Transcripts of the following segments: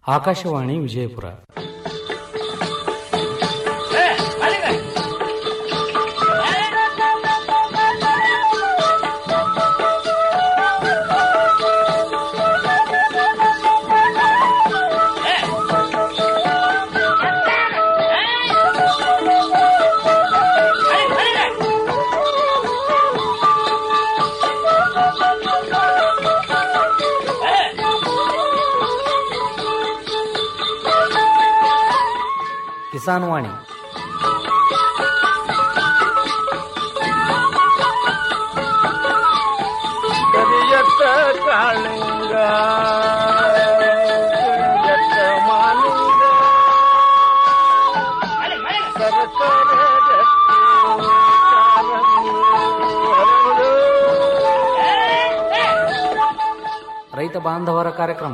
ಆಕಾಶವಾಣಿ ವಿಜಯಪುರ ಕಿಸಾನ್ ವಾಣಿ ಕರಿಯತ್ತ ಕಾಳಿಂಗ ಕರಿಯತ್ತ ಮಾಲಿಂಗ ಸರಸರ ರಕ್ತಿ ಕಾರಂಗಿ ಹರಡು. ರೈತ ಬಾಂಧವರ ಕಾರ್ಯಕ್ರಮ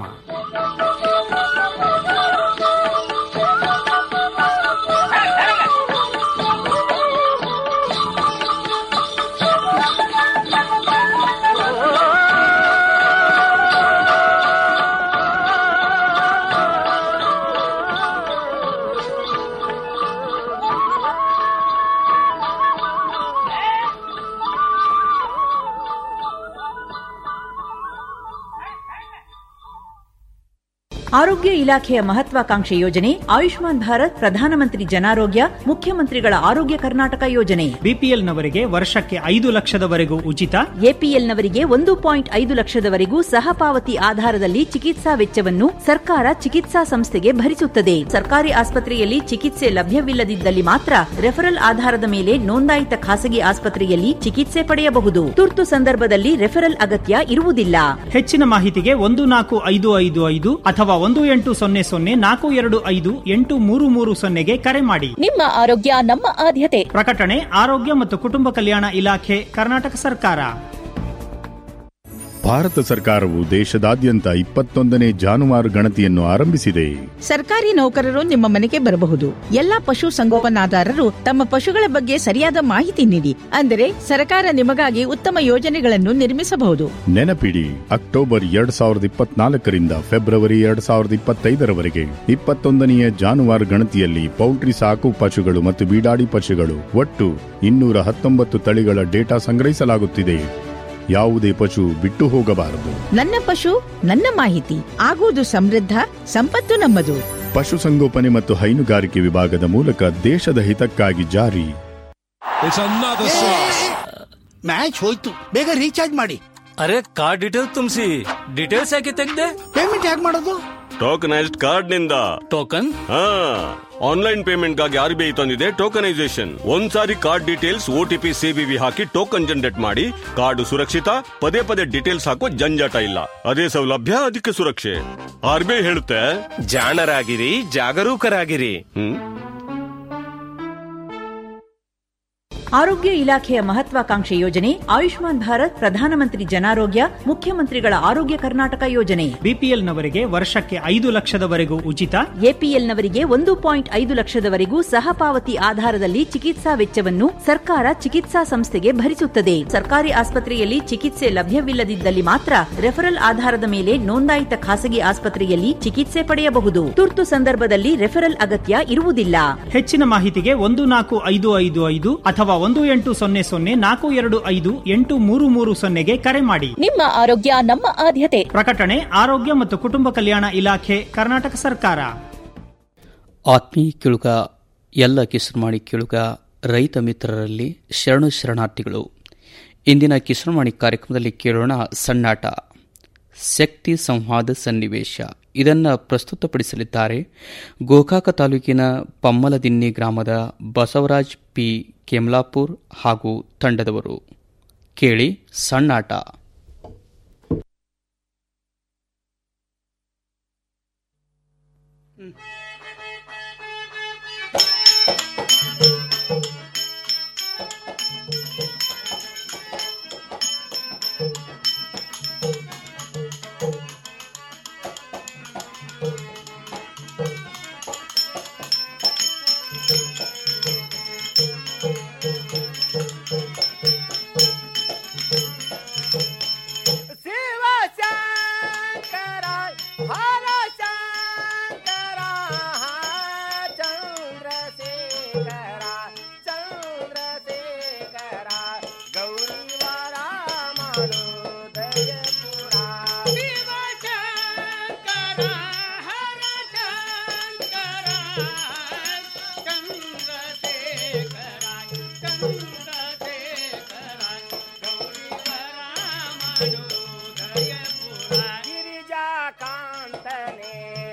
ಆರೋಗ್ಯ ಇಲಾಖೆಯ ಮಹತ್ವಾಕಾಂಕ್ಷೆ ಯೋಜನೆ ಆಯುಷ್ಮಾನ್ ಭಾರತ್ ಪ್ರಧಾನಮಂತ್ರಿ ಜನಾರೋಗ್ಯ ಮುಖ್ಯಮಂತ್ರಿಗಳ ಆರೋಗ್ಯ ಕರ್ನಾಟಕ ಯೋಜನೆ ಬಿಪಿಎಲ್ನವರಿಗೆ ವರ್ಷಕ್ಕೆ ಐದು ಲಕ್ಷದವರೆಗೂ ಉಚಿತ ಎಪಿಎಲ್ನವರಿಗೆ ಒಂದು ಪಾಯಿಂಟ್ ಐದು ಲಕ್ಷದವರೆಗೂ ಸಹ ಪಾವತಿ ಆಧಾರದಲ್ಲಿ ಚಿಕಿತ್ಸಾ ವೆಚ್ಚವನ್ನು ಸರ್ಕಾರ ಚಿಕಿತ್ಸಾ ಸಂಸ್ಥೆಗೆ ಭರಿಸುತ್ತದೆ ಸರ್ಕಾರಿ ಆಸ್ಪತ್ರೆಯಲ್ಲಿ ಚಿಕಿತ್ಸೆ ಲಭ್ಯವಿಲ್ಲದಿದ್ದಲ್ಲಿ ಮಾತ್ರ ರೆಫರಲ್ ಆಧಾರದ ಮೇಲೆ ನೋಂದಾಯಿತ ಖಾಸಗಿ ಆಸ್ಪತ್ರೆಯಲ್ಲಿ ಚಿಕಿತ್ಸೆ ಪಡೆಯಬಹುದು ತುರ್ತು ಸಂದರ್ಭದಲ್ಲಿ ರೆಫರಲ್ ಅಗತ್ಯ ಇರುವುದಿಲ್ಲ ಹೆಚ್ಚಿನ ಮಾಹಿತಿಗೆ ಒಂದು ನಾಲ್ಕು ಐದು ಐದು ಐದು ಅಥವಾ ಒಂದು ಎಂಟು ಸೊನ್ನೆ ಸೊನ್ನೆ ನಾಲ್ಕು ಎರಡು ಐದು ಎಂಟು ಮೂರು ಮೂರು ಸೊನ್ನೆಗೆ ಕರೆ ಮಾಡಿ ನಿಮ್ಮ ಆರೋಗ್ಯ ನಮ್ಮ ಆದ್ಯತೆ ಪ್ರಕಟಣೆ ಆರೋಗ್ಯ ಮತ್ತು ಕುಟುಂಬ ಕಲ್ಯಾಣ ಇಲಾಖೆ ಕರ್ನಾಟಕ ಸರ್ಕಾರ ಭಾರತ ಸರ್ಕಾರವು ದೇಶದಾದ್ಯಂತ ಇಪ್ಪತ್ತೊಂದನೇ ಜಾನುವಾರು ಗಣತಿಯನ್ನು ಆರಂಭಿಸಿದೆ ಸರ್ಕಾರಿ ನೌಕರರು ನಿಮ್ಮ ಮನೆಗೆ ಬರಬಹುದು ಎಲ್ಲಾ ಪಶು ಸಂಗೋಪನಾದಾರರು ತಮ್ಮ ಪಶುಗಳ ಬಗ್ಗೆ ಸರಿಯಾದ ಮಾಹಿತಿ ನೀಡಿ ಅಂದರೆ ಸರ್ಕಾರ ನಿಮಗಾಗಿ ಉತ್ತಮ ಯೋಜನೆಗಳನ್ನು ನಿರ್ಮಿಸಬಹುದು ನೆನಪಿಡಿ ಅಕ್ಟೋಬರ್ ಎರಡ್ ಸಾವಿರದ ಇಪ್ಪತ್ನಾಲ್ಕರಿಂದ ಫೆಬ್ರವರಿ ಎರಡ್ ಸಾವಿರದ ಇಪ್ಪತ್ತೈದರವರೆಗೆ ಇಪ್ಪತ್ತೊಂದನೆಯ ಜಾನುವಾರು ಗಣತಿಯಲ್ಲಿ ಪೌಲ್ಟ್ರಿ ಸಾಕು ಪಶುಗಳು ಮತ್ತು ಬೀಡಾಡಿ ಪಶುಗಳು ಒಟ್ಟು ಇನ್ನೂರ ಹತ್ತೊಂಬತ್ತು ತಳಿಗಳ ಡೇಟಾ ಸಂಗ್ರಹಿಸಲಾಗುತ್ತಿದೆ ಯಾವುದೇ ಪಶು ಬಿಟ್ಟು ಹೋಗಬಾರದು ನನ್ನ ಪಶು ನನ್ನ ಮಾಹಿತಿ ಆಗುವುದು ಸಮೃದ್ಧ ಸಂಪತ್ತು ನಮ್ಮದು ಪಶುಸಂಗೋಪನೆ ಮತ್ತು ಹೈನುಗಾರಿಕೆ ವಿಭಾಗದ ಮೂಲಕ ದೇಶದ ಹಿತಕ್ಕಾಗಿ ಜಾರಿ ಮ್ಯಾಚ್ ಹೋಯ್ತು ಬೇಗ ರೀಚಾರ್ಜ್ ಮಾಡಿ ಅರೆ ಕಾರ್ಡ್ ಡೀಟೇಲ್ ತುಂಬಿಸಿ ಡೀಟೇಲ್ಸ್ ಯಾಕೆ ತೆಗ್ದೆ ಪೇಮೆಂಟ್ ಹೇಗೆ ಮಾಡೋದು ಟೋಕನೈಸ್ಡ್ ಕಾರ್ಡ್ ನಿಂದ ಟೋಕನ್ ಹಾ ಆನ್ಲೈನ್ ಪೇಮೆಂಟ್ ಗಾಗಿ ಆರ್ ಬಿ ಐ ತಂದಿದೆ ಟೋಕನೈಸೇಷನ್ ಒಂದ್ಸಾರಿ ಕಾರ್ಡ್ ಡೀಟೇಲ್ಸ್ ಓಟಿಪಿ ಸಿಬಿವಿ ಹಾಕಿ ಟೋಕನ್ ಜನರೇಟ್ ಮಾಡಿ ಕಾರ್ಡ್ ಸುರಕ್ಷಿತ ಪದೇ ಪದೇ ಡೀಟೇಲ್ಸ್ ಹಾಕೋ ಜಂಜಾಟ ಇಲ್ಲ ಅದೇ ಸೌಲಭ್ಯ ಅದಕ್ಕೆ ಸುರಕ್ಷೆ ಆರ್ ಬಿ ಐ ಹೇಳುತ್ತೆ ಜಾಣರಾಗಿರಿ ಜಾಗರೂಕರಾಗಿರಿ ಹ್ಮ್ ಆರೋಗ್ಯ ಇಲಾಖೆಯ ಮಹತ್ವಾಕಾಂಕ್ಷೆ ಯೋಜನೆ ಆಯುಷ್ಮಾನ್ ಭಾರತ್ ಪ್ರಧಾನಮಂತ್ರಿ ಜನಾರೋಗ್ಯ ಮುಖ್ಯಮಂತ್ರಿಗಳ ಆರೋಗ್ಯ ಕರ್ನಾಟಕ ಯೋಜನೆ ಬಿಪಿಎಲ್ನವರಿಗೆ ವರ್ಷಕ್ಕೆ ಐದು ಲಕ್ಷದವರೆಗೂ ಉಚಿತ ಎಪಿಎಲ್ನವರಿಗೆ ಒಂದು ಪಾಯಿಂಟ್ ಐದು ಲಕ್ಷದವರೆಗೂ ಸಹ ಪಾವತಿ ಆಧಾರದಲ್ಲಿ ಚಿಕಿತ್ಸಾ ವೆಚ್ಚವನ್ನು ಸರ್ಕಾರ ಚಿಕಿತ್ಸಾ ಸಂಸ್ಥೆಗೆ ಭರಿಸುತ್ತದೆ ಸರ್ಕಾರಿ ಆಸ್ಪತ್ರೆಯಲ್ಲಿ ಚಿಕಿತ್ಸೆ ಲಭ್ಯವಿಲ್ಲದಿದ್ದಲ್ಲಿ ಮಾತ್ರ ರೆಫರಲ್ ಆಧಾರದ ಮೇಲೆ ನೋಂದಾಯಿತ ಖಾಸಗಿ ಆಸ್ಪತ್ರೆಯಲ್ಲಿ ಚಿಕಿತ್ಸೆ ಪಡೆಯಬಹುದು ತುರ್ತು ಸಂದರ್ಭದಲ್ಲಿ ರೆಫರಲ್ ಅಗತ್ಯ ಇರುವುದಿಲ್ಲ ಹೆಚ್ಚಿನ ಮಾಹಿತಿಗೆ ಒಂದು ನಾಲ್ಕು ಐದು ಐದು ಐದು ಅಥವಾ ಒಂದು ಎಂಟು ಸೊನ್ನೆ ಸೊನ್ನೆ ನಾಲ್ಕು ಎರಡು ಐದು ಎಂಟು ಮೂರು ಮೂರು ಸೊನ್ನೆಗೆ ಕರೆ ಮಾಡಿ ನಿಮ್ಮ ಆರೋಗ್ಯ ನಮ್ಮ ಆದ್ಯತೆ ಪ್ರಕಟಣೆ ಆರೋಗ್ಯ ಮತ್ತು ಕುಟುಂಬ ಕಲ್ಯಾಣ ಇಲಾಖೆ ಕರ್ನಾಟಕ ಸರ್ಕಾರ ಆತ್ಮೀಯ ಕೇಳುಗ ಎಲ್ಲ ಕಿಸನ್ಮಾಣಿ ಕೇಳುಗ ರೈತ ಮಿತ್ರರಲ್ಲಿ ಶರಣು ಶರಣಾರ್ಥಿಗಳು ಇಂದಿನ ಕಿಸನ್ಮಾಣಿ ಕಾರ್ಯಕ್ರಮದಲ್ಲಿ ಕೇಳೋಣ ಸಣ್ಣಾಟ ಶಕ್ತಿ ಸಂವಾದ ಸನ್ನಿವೇಶ ಇದನ್ನು ಪ್ರಸ್ತುತಪಡಿಸಲಿದ್ದಾರೆ ಗೋಕಾಕ ತಾಲೂಕಿನ ಪಮ್ಮಲದಿನ್ನಿ ಗ್ರಾಮದ ಬಸವರಾಜ್ ಪಿ ಕೆಮ್ಲಾಪುರ್ ಹಾಗೂ ತಂಡದವರು ಕೇಳಿ ಸಣ್ಣಾಟ ಶಿವ ಶಂಕರ ಹರ ಶಂಕರ ಮಾಡು ದಯ ಪುರ ಶಿವ ಶಂಕರ ಹರ ಶಂಕರ ಚಂದ್ರಶೇಖರ ಚಂದ್ರಶೇಖರ ಗೌರಿ ಮಾಡು ದಯ ಪುರ ಗಿರಿಜಾ ಕಾಂತನೆ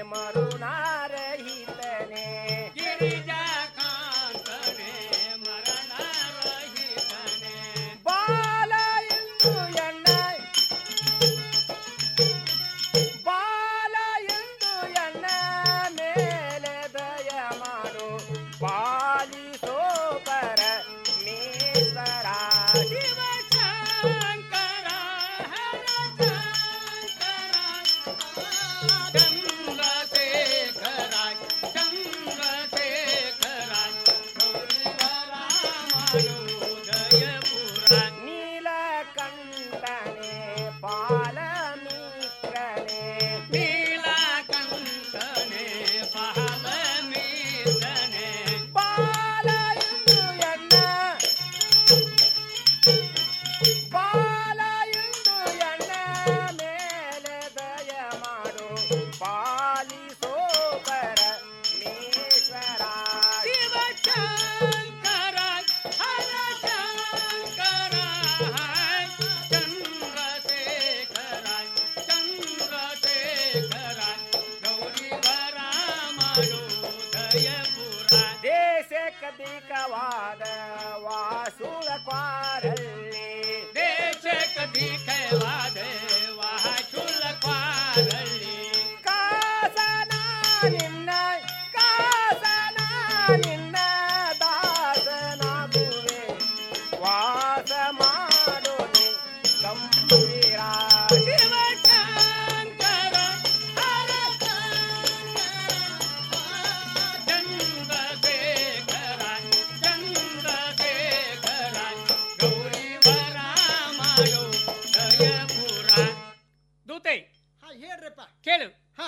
ಮರುಣಾರಹಿತನೆ ಗಿರಿಜಾ ಕಾಂತನೆ ಮರಣರಹಿತನೆ ಬಾಲ ಎಂದು ಎನ್ನ ಬಾಲ ಎಂದು ಎನ್ನ ಮೇಲೆ ದಯ ಮಾಡು ಪಾಲಿಸೋ ಪರ ಮೇಶ್ವರ ಶಿವ ಶಂಕರ ಹರ ಚಂದ್ರಶೇಖರ ಚಂದ್ರಶೇಖರ ಜಯಪುರ ನೀಲಕಂಠನೆ ಪಾಲಮಿತ್ರನೆ ನೀಲಕಂಠನೆ ಪಾಲಮಿತ್ರನೆ ಬಾಲ ಎಂದು ಎನ್ನ ಬಾಲ ಎಂದು ಎನ್ನ ಮೇಲೆ ದಯ ಮಾಡು ಪಾಲಿಸೋ ಪರ ಮೇಶ್ವರ ಶಿವ ಶಂಕರ ಹರ ಶಂಕರ ಚಂದ್ರಶೇಖರ ಚಂದ್ರಶೇಖರ ಗೌರಿ ವರ ಮಾಡು ದಯಪುರ ದೇಶ ಕದಿಕವಾದ ವಾಸುಳ ಕ್ವಾರಲ್ಲಿ ದೇಶ ಕದಿಕವಾದ ವಾಸುಳ ಕ್ವಾರಲ್ಲಿ ಕಾಸನ ನಿನ್ನ ಕಾಸನ ನಿನ್ನ ದಾಸನಾಗುವೆ ವಾಸ ಮಾಡು ನೀ ಗಂಭೀರ ಶಿವ ಶಂಕರ ಹರ ಚಂದ್ರಶೇಖರ ಚಂದ್ರಶೇಖರ ಗೌರಿ ವರ ಮಾಡು ದಯಪುರ ದೂತೆ ಹೇಳ್ರಪ್ಪ ಕೇಳು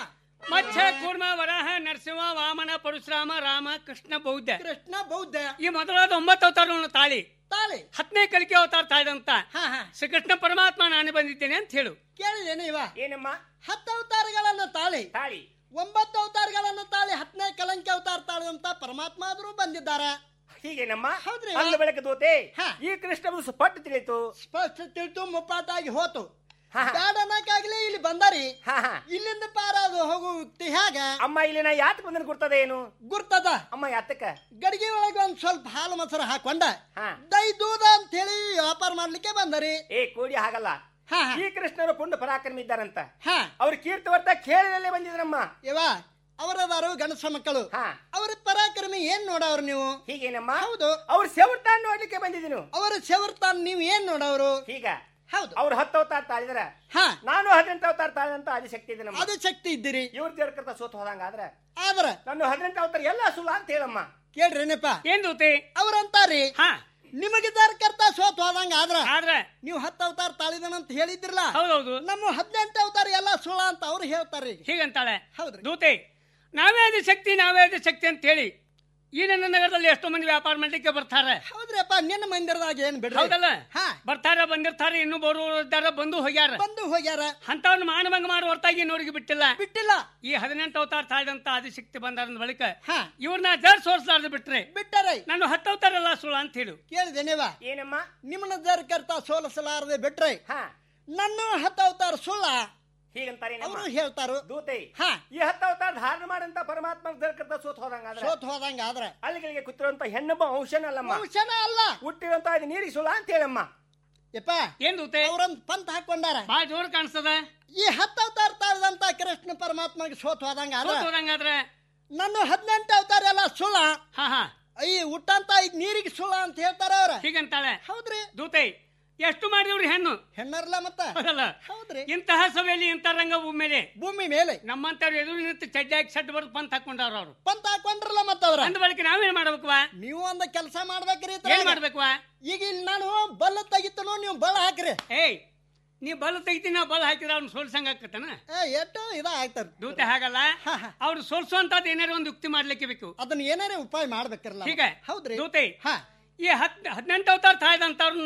ಮತ್ಸ್ಯ ಕೂರ್ಮ ವರಾಹ ನರಸಿಂಹ ವಾಮನ ಪರಶುರಾಮ ರಾಮ ಕೃಷ್ಣ ಬೌದ್ಧ ಕೃಷ್ಣ ಬೌದ್ಧ ಈ ಮೊದಲಾದ ಒಂಬತ್ತು ಅವತಾರವನ್ನು ತಾಳಿ ತಾಳಿ ಹತ್ತನೇ ಕಲಿಕೆ ಅವತಾರ ತಾಳಿದಂತ ಶ್ರೀಕೃಷ್ಣ ಪರಮಾತ್ಮ ನಾನು ಬಂದಿದ್ದೇನೆ ಅಂತ ಹೇಳು ಕೇಳಿದೇನೆ ಇವ ಏನಮ್ಮ ಹತ್ತು ಅವತಾರಗಳನ್ನು ತಾಳಿ ತಾಳಿ ಒಂಬತ್ತು ಅವತಾರಗಳನ್ನು ತಾಳಿ ಹತ್ತನೇ ಕಲಂಕಿ ಅವತಾರ ತಾಳಿದಂತ ಪರಮಾತ್ಮ ಆದರೂ ಬಂದಿದ್ದಾರೆ ಹೀಗೇನಮ್ಮ ಹೌದ್ರಿ ಅಂದ ಬೆಳಗ್ಗೆ ದೂತೆ ಈ ಕೃಷ್ಣ ಸ್ಪಷ್ಟ ತಿಳಿತು ಸ್ಪಷ್ಟ ತಿಳಿತು ಮುಪ್ಪಾಟಾಗಿ ಹೋತು ಬ್ಯಾಡ ಅನ್ನಕ್ಕಾಗ್ಲಿ ಇಲ್ಲಿ ಬಂದಾರಿ ಇಲ್ಲಿಂದ ಪಾರಾದು ಹೋಗು ಯುಕ್ತಿ ಹೇಗ ಅಮ್ಮ ಇಲ್ಲಿ ನಾ ಯಾತಕ್ ಬಂದನ್ ಗುರ್ತದ ಏನು ಗುರ್ತದ ಅಮ್ಮ ಯಾತಕ ಗಡಿಗೆ ಒಳಗೆ ಒಂದ್ ಸ್ವಲ್ಪ ಹಾಲು ಮೊಸರು ಹಾಕೊಂಡ ದೈ ದೂದ ಅಂತ ಹೇಳಿ ವ್ಯಾಪಾರ ಮಾಡ್ಲಿಕ್ಕೆ ಬಂದರಿ ಏ ಕೋಡಿ ಹಾಗಲ್ಲ ಈ ಕೃಷ್ಣರು ಪುಂಡ ಪರಾಕ್ರಮಿ ಇದ್ದಾರಂತ ಅವ್ರ ಕೀರ್ತಿ ವರ್ತ ಕೇಳಿನಲ್ಲೇ ಬಂದಿದ್ರಮ್ಮ ಇವ ಅವರದಾರು ಗಣಸ ಮಕ್ಕಳು ಅವರ ಪರಾಕ್ರಮಿ ಏನ್ ನೋಡವ್ರು ನೀವು ಹೀಗೇನಮ್ಮ ಹೌದು ಅವ್ರ ಸೆವರ್ತಾನ್ ನೋಡ್ಲಿಕ್ಕೆ ಬಂದಿದ್ದೀನು ಅವರ ಸೆವರ್ತಾನ್ ನೀವು ಏನ್ ನೋಡವ್ರು ಹೀಗ ಹೌದು ಅವ್ರ ಹತ್ತು ಅವತಾರ ತಾಳಿದ್ರ ನಾನು ಹದಿನೆಂಟು ಅವತಾರ ತಾಳಿದಂತ ಆದಿಶಕ್ತಿ ಇದೆ ನಮ್ಮ ಅದು ಶಕ್ತಿ ಇದ್ದೀರಿ ಇವ್ರ ದೇವ್ರ ಸೋತು ಹೋದಂಗ ಆದ್ರೆ ಆದ್ರ ನಾನು ಹದಿನೆಂಟು ಅವತಾರ ಎಲ್ಲ ಸುಳ್ಳ ಅಂತ ಹೇಳಮ್ಮ ಕೇಳ್ರೇನಪ್ಪ ಏನ್ ದೂತೆ ಅವ್ರಂತಾರಿ ನಿಮಗೆ ಕರ್ತ ಸೋತ್ ಹೋದಂಗ ಆದ್ರ ಆದ್ರ ನೀವು ಹತ್ತು ಅವತಾರ ತಾಳಿದನಂತ ಹೇಳಿದ್ರಲ್ಲ ಹೌದೌದು ನಮ್ಮ ಹದಿನೆಂಟು ಅವತಾರ ಎಲ್ಲ ಸುಳ್ಳ ಅಂತ ಅವ್ರು ಹೇಳ್ತಾರ ಈಗ ಹೀಗಂತಾಳೆ ಹೌದ್ರಿ ದೂತೆ ನಾವೇ ಅದು ಶಕ್ತಿ ನಾವೇ ಅದು ಶಕ್ತಿ ಅಂತ ಹೇಳಿ ಈ ನನ್ನ ನಗರದಲ್ಲಿ ಎಷ್ಟೋ ಮಂದಿ ವ್ಯಾಪಾರ ಮಾಡ್ಲಿಕ್ಕೆ ಬರ್ತಾರೆ ಹೌದ್ರಪ್ಪ ನಿನ್ನ ಮಂದಿರದಾಗ ಏನ್ ಬಿಡ್ರಿ ಹೌದಲ್ಲ ಹಾ ಬರ್ತಾರ ಬಂದಿರ್ತಾರೆ ಇನ್ನು ಬರೋರು ಇದ್ದಾರ ಬಂದು ಹೋಗ್ಯಾರ ಬಂದು ಹೋಗ್ಯಾರ ಅಂತವ್ನ ಮಾನಭಂಗ ಮಾಡುವ ಹೊರತಾಗಿ ಇನ್ನೋರಿಗೆ ಬಿಟ್ಟಿಲ್ಲ ಬಿಟ್ಟಿಲ್ಲ ಈ ಹದಿನೆಂಟು ಅವತಾರ ತಾಳಿದಂತ ಆದಿಶಕ್ತಿ ಬಂದಾರ ಬಳಿಕ ಹಾ ಇವ್ರನ್ನ ಜರ್ ಸೋರ್ಸಲಾರ್ದು ಬಿಟ್ರೆ ಬಿಟ್ಟಾರ ನಾನು ಹತ್ತು ಅವತಾರ ಎಲ್ಲ ಸುಳ್ಳ ಅಂತ ಹೇಳು ಕೇಳಿದೇನೇವ ಏನಮ್ಮ ನಿಮ್ಮನ್ನ ಕರ್ತ ಸೋಲಿಸಲಾರದೆ ಬಿಟ್ರೆ ಹಾ ನನ್ನ ಹತ್ತು ಅವತಾರ ಸುಳ್ಳ ಹೀಗಂತಾರೆ ಅವರು ಹೇಳ್ತಾರು ದೂತೆ ಹಾ ಈ ಹತ್ತು ಅವತಾರ ಧಾರಣ ಮಾಡಂತ ಪರಮಾತ್ಮ ದರ್ಕರ್ತ ಸೋತ್ ಹೋದಂಗ ಆದ್ರೆ ಸೋತ್ ಹೋದಂಗ ಆದ್ರ ಅಲ್ಲಿಗಳಿಗೆ ಕೂತಿರುವಂತ ಹೆಣ್ಣೊಬ್ಬ ಔಷಧ ಅಲ್ಲಮ್ಮ ಔಷಧ ಅಲ್ಲ ಹುಟ್ಟಿರುವಂತ ಅದು ನೀರಿಗೆ ಸುಳ್ಳ ಅಂತ ಹೇಳಮ್ಮ ಯಪ್ಪ ಏನ್ ದೂತೆ ಅವ್ರೊಂದ್ ಪಂತ್ ಹಾಕೊಂಡಾರ ಬಾ ಜೋರ್ ಕಾಣಿಸ್ತದ ಈ ಹತ್ತು ಅವತಾರ ತಾಳ್ದಂತ ಕೃಷ್ಣ ಪರಮಾತ್ಮಗೆ ಸೋತ್ ಹೋದಂಗ ಆದ್ರ ಸೋತ್ ಹೋದಂಗಾದ್ರೆ ನನ್ನ ಹದಿನೆಂಟು ಅವತಾರ ಎಲ್ಲ ಸುಳ್ಳ ಹಾ ಹಾ ಈ ಹುಟ್ಟಂತ ಈಗ ನೀರಿಗೆ ಸುಳ್ಳ ಅಂತ ಹೇಳ್ತಾರ ಅವ್ರ ಹೀಗಂತಾಳೆ ಹೌದ್ರಿ ದೂತೆ ಎಷ್ಟು ಮಾಡಿದ್ರಿ ಹೆಣ್ಣು ಹೆಣ್ಣರ್ಲ ಮತ್ತ ಹೌದಲ್ಲ ಹೌದ್ರಿ ಇಂತಹ ಸಭೆಯಲ್ಲಿ ಇಂಥ ರಂಗ ಭೂಮಿ ಮೇಲೆ ಭೂಮಿ ಮೇಲೆ ನಮ್ಮಂತವ್ರು ಎದುರು ನಿಂತು ಚಡ್ಡಾಗಿ ಸಡ್ ಬರ್ದು ಪಂತ್ ಹಾಕೊಂಡವ್ರ ಅವ್ರು ಪಂತ್ ಹಾಕೊಂಡ್ರಲ್ಲ ಮತ್ತ ಅವ್ರ ಅಂದ ಬಳಿಕ ನಾವೇನ್ ಮಾಡ್ಬೇಕವಾ ನೀವು ಒಂದ ಕೆಲಸ ಮಾಡ್ಬೇಕ್ರಿ ಏನ್ ಇದ್ರಾಗ. ಮಾಡ್ಬೇಕವಾ ಈಗ ಇಲ್ಲಿ ನಾನು ಬಲ್ಲ ತೆಗಿತನು ನೀವು ಬಳ ಹಾಕ್ರಿ ಏಯ್ ನೀ ಬಲ್ ತೆಗಿತೀನಿ ನಾ ಬಲ್ ಹಾಕಿದ್ರೆ ಅವ್ನು ಸೋಲ್ಸಂಗ ಆಕತ್ತನ ಏ ಎಷ್ಟು ಇದ ಆಗ್ತಾರ ದೂತೆ ಹಾಗಲ್ಲ ಅವ್ರು ಸೋಲ್ಸುವಂತದ್ ಏನಾರ ಒಂದು ಯುಕ್ತಿ ಮಾಡ್ಲಿಕ್ಕೆ ಬೇಕು ಅದನ್ನ ಏನಾರೇ ಉಪಾಯ ಮಾಡ್ಬೇಕಿರಲ್ಲ ಹೀಗೆ ಹೌದ್ರಿ ದೂತೆ ಹಾ ಈ ಹತ್ ಹದಿನೆಂಟು ಅವತಾರ ತಾಯ್ದಂತವ್ರನ್ನ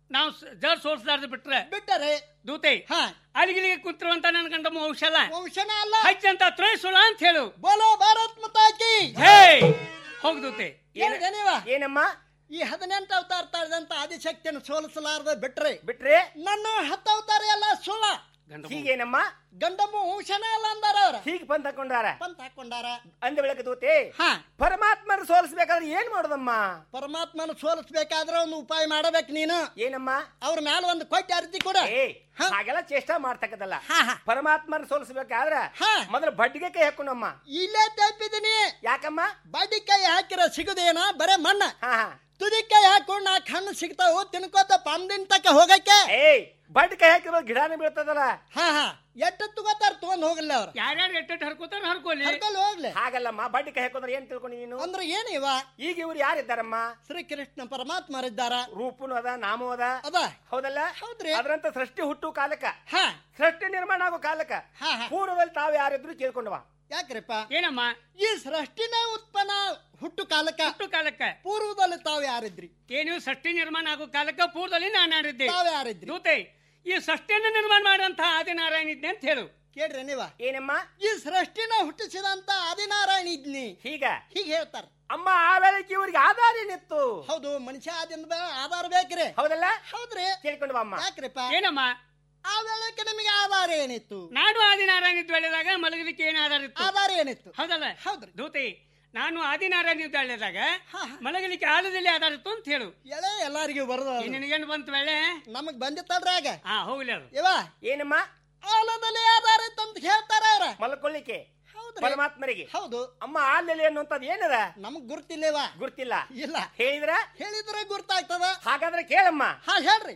ನಾವು ಸ- ಜರ್ ಸೋಲ್ಸ್ಲಾರ್ದು ಬಿಟ್ರೆ ಬಿಟ್ಟರೆ ದೂತೆ ಹಾ ಅಲ್ಲಿಗೆ ಕುಂತಿರುವಂತ ನನ್ನ ಗಂಡ ವಂಶಲ್ಲ ವಂಶನ ಅಲ್ಲ ಹಚ್ಚಂತ ತ್ರೈಸುಳ ಅಂತ ಹೇಳು ಬೋಲೋ ಭಾರತ್ ಮತಾಕಿ ಹೇ ಹೋಗ್ ದೂತೆ ಏನಿದೆ ನೀವ ಏನಮ್ಮ ಈ ಹದಿನೆಂಟು ಅವತಾರ ತಾಳಿದಂತ ಆದಿಶಕ್ತಿಯನ್ನು ಸೋಲಿಸಲಾರ್ದ ಬಿಟ್ರೆ ಬಿಟ್ರೆ ನನ್ನ ಹತ್ತು ಅವತಾರ ಎಲ್ಲ ಸುಳ್ಳ ಹೀಗೇನಮ್ಮ ಗಂಡಮ್ಮ ವಂಶನ ಅಲ್ಲ ಅಂದಾರ ಅವ್ರ ಹೀಗೆ ಬಂದ್ ಹಾಕೊಂಡಾರ ಪಂತ ಹಾಕೊಂಡಾರ ಅಂದ ಬೆಳಕ ದೂತೆ ಹಾ ಪರಮಾತ್ಮನ ಸೋಲಿಸ್ಬೇಕಾದ್ರೆ ಏನ್ ಮಾಡೋದಮ್ಮ ಪರಮಾತ್ಮನ ಸೋಲಿಸ್ಬೇಕಾದ್ರೆ ಒಂದು ಉಪಾಯ ಮಾಡಬೇಕು ನೀನು ಏನಮ್ಮ ಅವ್ರ ಮ್ಯಾಲ ಒಂದು ಕೊಟ್ಟಿ ಅರ್ಜಿ ಕೊಡ ಏ ಹಾಗೆಲ್ಲ ಚೇಷ್ಟ ಮಾಡ್ತಕ್ಕದಲ್ಲ ಪರಮಾತ್ಮನ ಸೋಲಿಸ್ಬೇಕಾದ್ರ ಮೊದಲು ಬಡ್ಡಿಗೆ ಕೈ ಹಾಕೊಂಡಮ್ಮ ಇಲ್ಲೇ ತಪ್ಪಿದೀನಿ ಯಾಕಮ್ಮ ಬಡ್ಡಿ ಕೈ ಹಾಕಿರ ಸಿಗುದೇನ ಬರೇ ಮಣ್ಣ ಹಾ ಹಾ ತುದಿ ಕೈ ಹಾಕೊಂಡು ನಾಲ್ಕು ಹಣ್ಣು ಸಿಗ್ತಾವು ತಿನ್ಕೋತ ಪಮ್ದಿನ ತಕ್ಕ ಹೋಗಕ್ಕೆ ಏಯ್ ಬಡ್ಡಿ ಕೈ ಹಾಕಿರೋ ಗಿಡನೇ ಬೀಳ್ತದಲ್ಲ ಹಾ ಹಾ ಎಷ್ಟು ತಗೋತಾರ ತಗೊಂಡ್ ಹೋಗಲ್ಲ ಅವ್ರ ಯಾರ್ಯಾರು ಎಟ್ಟೆಟ್ಟು ಹರ್ಕೋತಾರ ಹರ್ಕೊಳ್ಳಿ ಕರ್ಕೊಂಡ್ ಹೋಗ್ಲಿ ಹಾಗಲ್ಲಮ್ಮ ಬಡ್ಡಿ ಕೈ ಹಾಕೋದ್ರೆ ಏನ್ ತಿಳ್ಕೊಂಡು ನೀನು ಅಂದ್ರೆ ಏನು ಇವ ಈಗ ಇವ್ರು ಯಾರಿದ್ದಾರಮ್ಮ ಶ್ರೀಕೃಷ್ಣ ಪರಮಾತ್ಮರಿದ್ದಾರ ರೂಪನು ಅದ ನಾಮು ಅದ ಅದ ಹೌದಲ್ಲ ಹೌದ್ರಿ ಅದ್ರಂತ ಸೃಷ್ಟಿ ಹುಟ್ಟು ಕಾಲಕ್ಕ ಹಾ ಸೃಷ್ಟಿ ನಿರ್ಮಾಣ ಆಗೋ ಕಾಲಕ್ಕ ಹಾ ಹಾ ಪೂರ್ವದಲ್ಲಿ ತಾವು ಯಾರಿದ್ರು ಕೇಳ್ಕೊಂಡವ ಯಾಕ್ರಿಪ್ಪ ಏನಮ್ಮ ಈ ಸೃಷ್ಟಿನ ಉತ್ಪನ್ನ ಹುಟ್ಟು ಕಾಲಕ್ಕ ಹುಟ್ಟು ಕಾಲಕ್ಕ ಪೂರ್ವದಲ್ಲಿ ತಾವ್ ಯಾರಿದ್ರಿ ಏನು ಷಷ್ಠಿ ನಿರ್ಮಾಣ ಆಗೋ ಕಾಲಕ್ಕ ಪೂರ್ವದಲ್ಲಿ ನಾನು ಆಡಿದ್ದೆ ತಾವ್ ಯಾರಿದ್ರಿ ದೂತೆ ಈ ಷಷ್ಠಿಯನ್ನು ನಿರ್ಮಾಣ ಮಾಡುವಂತ ಆದಿನಾರಾಯಣ ಇದ್ದೆ ಅಂತ ಹೇಳು ಕೇಳ್ರಿ ನೀವ ಏನಮ್ಮ ಈ ಸೃಷ್ಟಿನ ಹುಟ್ಟಿಸಿದಂತ ಆದಿನಾರಾಯಣ ಇದ್ನಿ ಹೀಗ ಹೀಗೆ ಹೇಳ್ತಾರ ಅಮ್ಮ ಆ ವೇಳೆಗೆ ಇವ್ರಿಗೆ ಆಧಾರ ಏನಿತ್ತು ಹೌದು ಮನುಷ್ಯ ಆದಿಂದ ಆಧಾರ ಬೇಕ್ರಿ ಹೌದಲ್ಲ ಹೌದ್ರಿ ಕೇಳ್ಕೊಂಡು ಅಮ್ಮ ಯಾಕ್ರಿಪ್ಪ ಏನಮ್ಮ ಆ ವೇಳೆಗೆ ನಿಮಗೆ ಆಧಾರ ಏನಿತ್ತು ನಾನು ಆದಿನಾರಾಯಣ ಇದ್ದು ಹೇಳಿದಾಗ ಮಲಗಲಿಕ್ಕೆ ಏನು ಆಧಾರ ಇತ್ತು ಆಧಾರ ಏನಿತ್ತು ಹೌದಲ್ಲ ಹೌದ್ರಿ ದೂತೆ ನಾನು ಆದಿನಾರಾಯಣ ಇದ್ದು ಹೇಳಿದಾಗ ಮಲಗಲಿಕ್ಕೆ ಆಳದಲ್ಲಿ ಆಧಾರ ಇತ್ತು ಅಂತ ಹೇಳು ಎಳೆ ಎಲ್ಲಾರಿಗೂ ಬರದ ಈ ನಿನಗೇನು ಬಂತು ವೇಳೆ ನಮಗ್ ಬಂದಿತ್ತಲ್ರಿ ಆಗ ಹಾ ಹೋಗ್ಲಿ ಅದು ಇವ ಏನಮ್ಮ ಆಲದಲ್ಲಿ ಆಧಾರ ಇತ್ತು ಅಂತ ಹೇಳ್ತಾರ ಅವ್ರ ಮಲ್ಕೊಳ್ಳಿಕ್ಕೆ ಹೌದ್ರಿ ಪರಮಾತ್ಮರಿಗೆ ಹೌದು ಅಮ್ಮ ಆಲೆಲೆ ಅನ್ನುವಂಥದ್ದು ಏನದ ನಮಗ್ ಗುರ್ತಿಲ್ಲವ ಗುರ್ತಿಲ್ಲ ಇಲ್ಲ ಹೇಳಿದ್ರ ಹೇಳಿದ್ರೆ ಗುರ್ತಾಗ್ತದ ಹಾಗಾದ್ರೆ ಕೇಳಮ್ಮ ಹಾ ಹೇಳ್ರಿ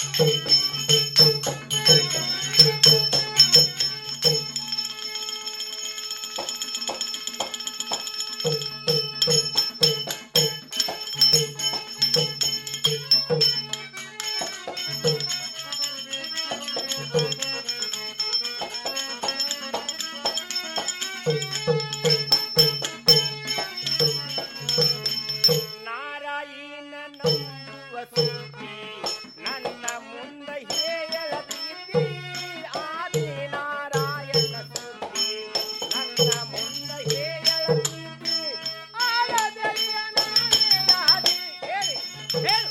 ನಾರಾಯಣ ನಂಬುವ ಸುದ್ದಿ ನನ್ನ ಮುಂದೆ ಹೇಳದಿದ್ದಿ ಆದಿ ನಾರಾಯಣ ಸುದ್ದಿ ನನ್ನ ಮುಂದೆ ಹೇಳದಿದ್ದಿ ಆಲದೆಯ ನಾನೇಯಾದಿ ಹೇಳಿ ಹೇಳು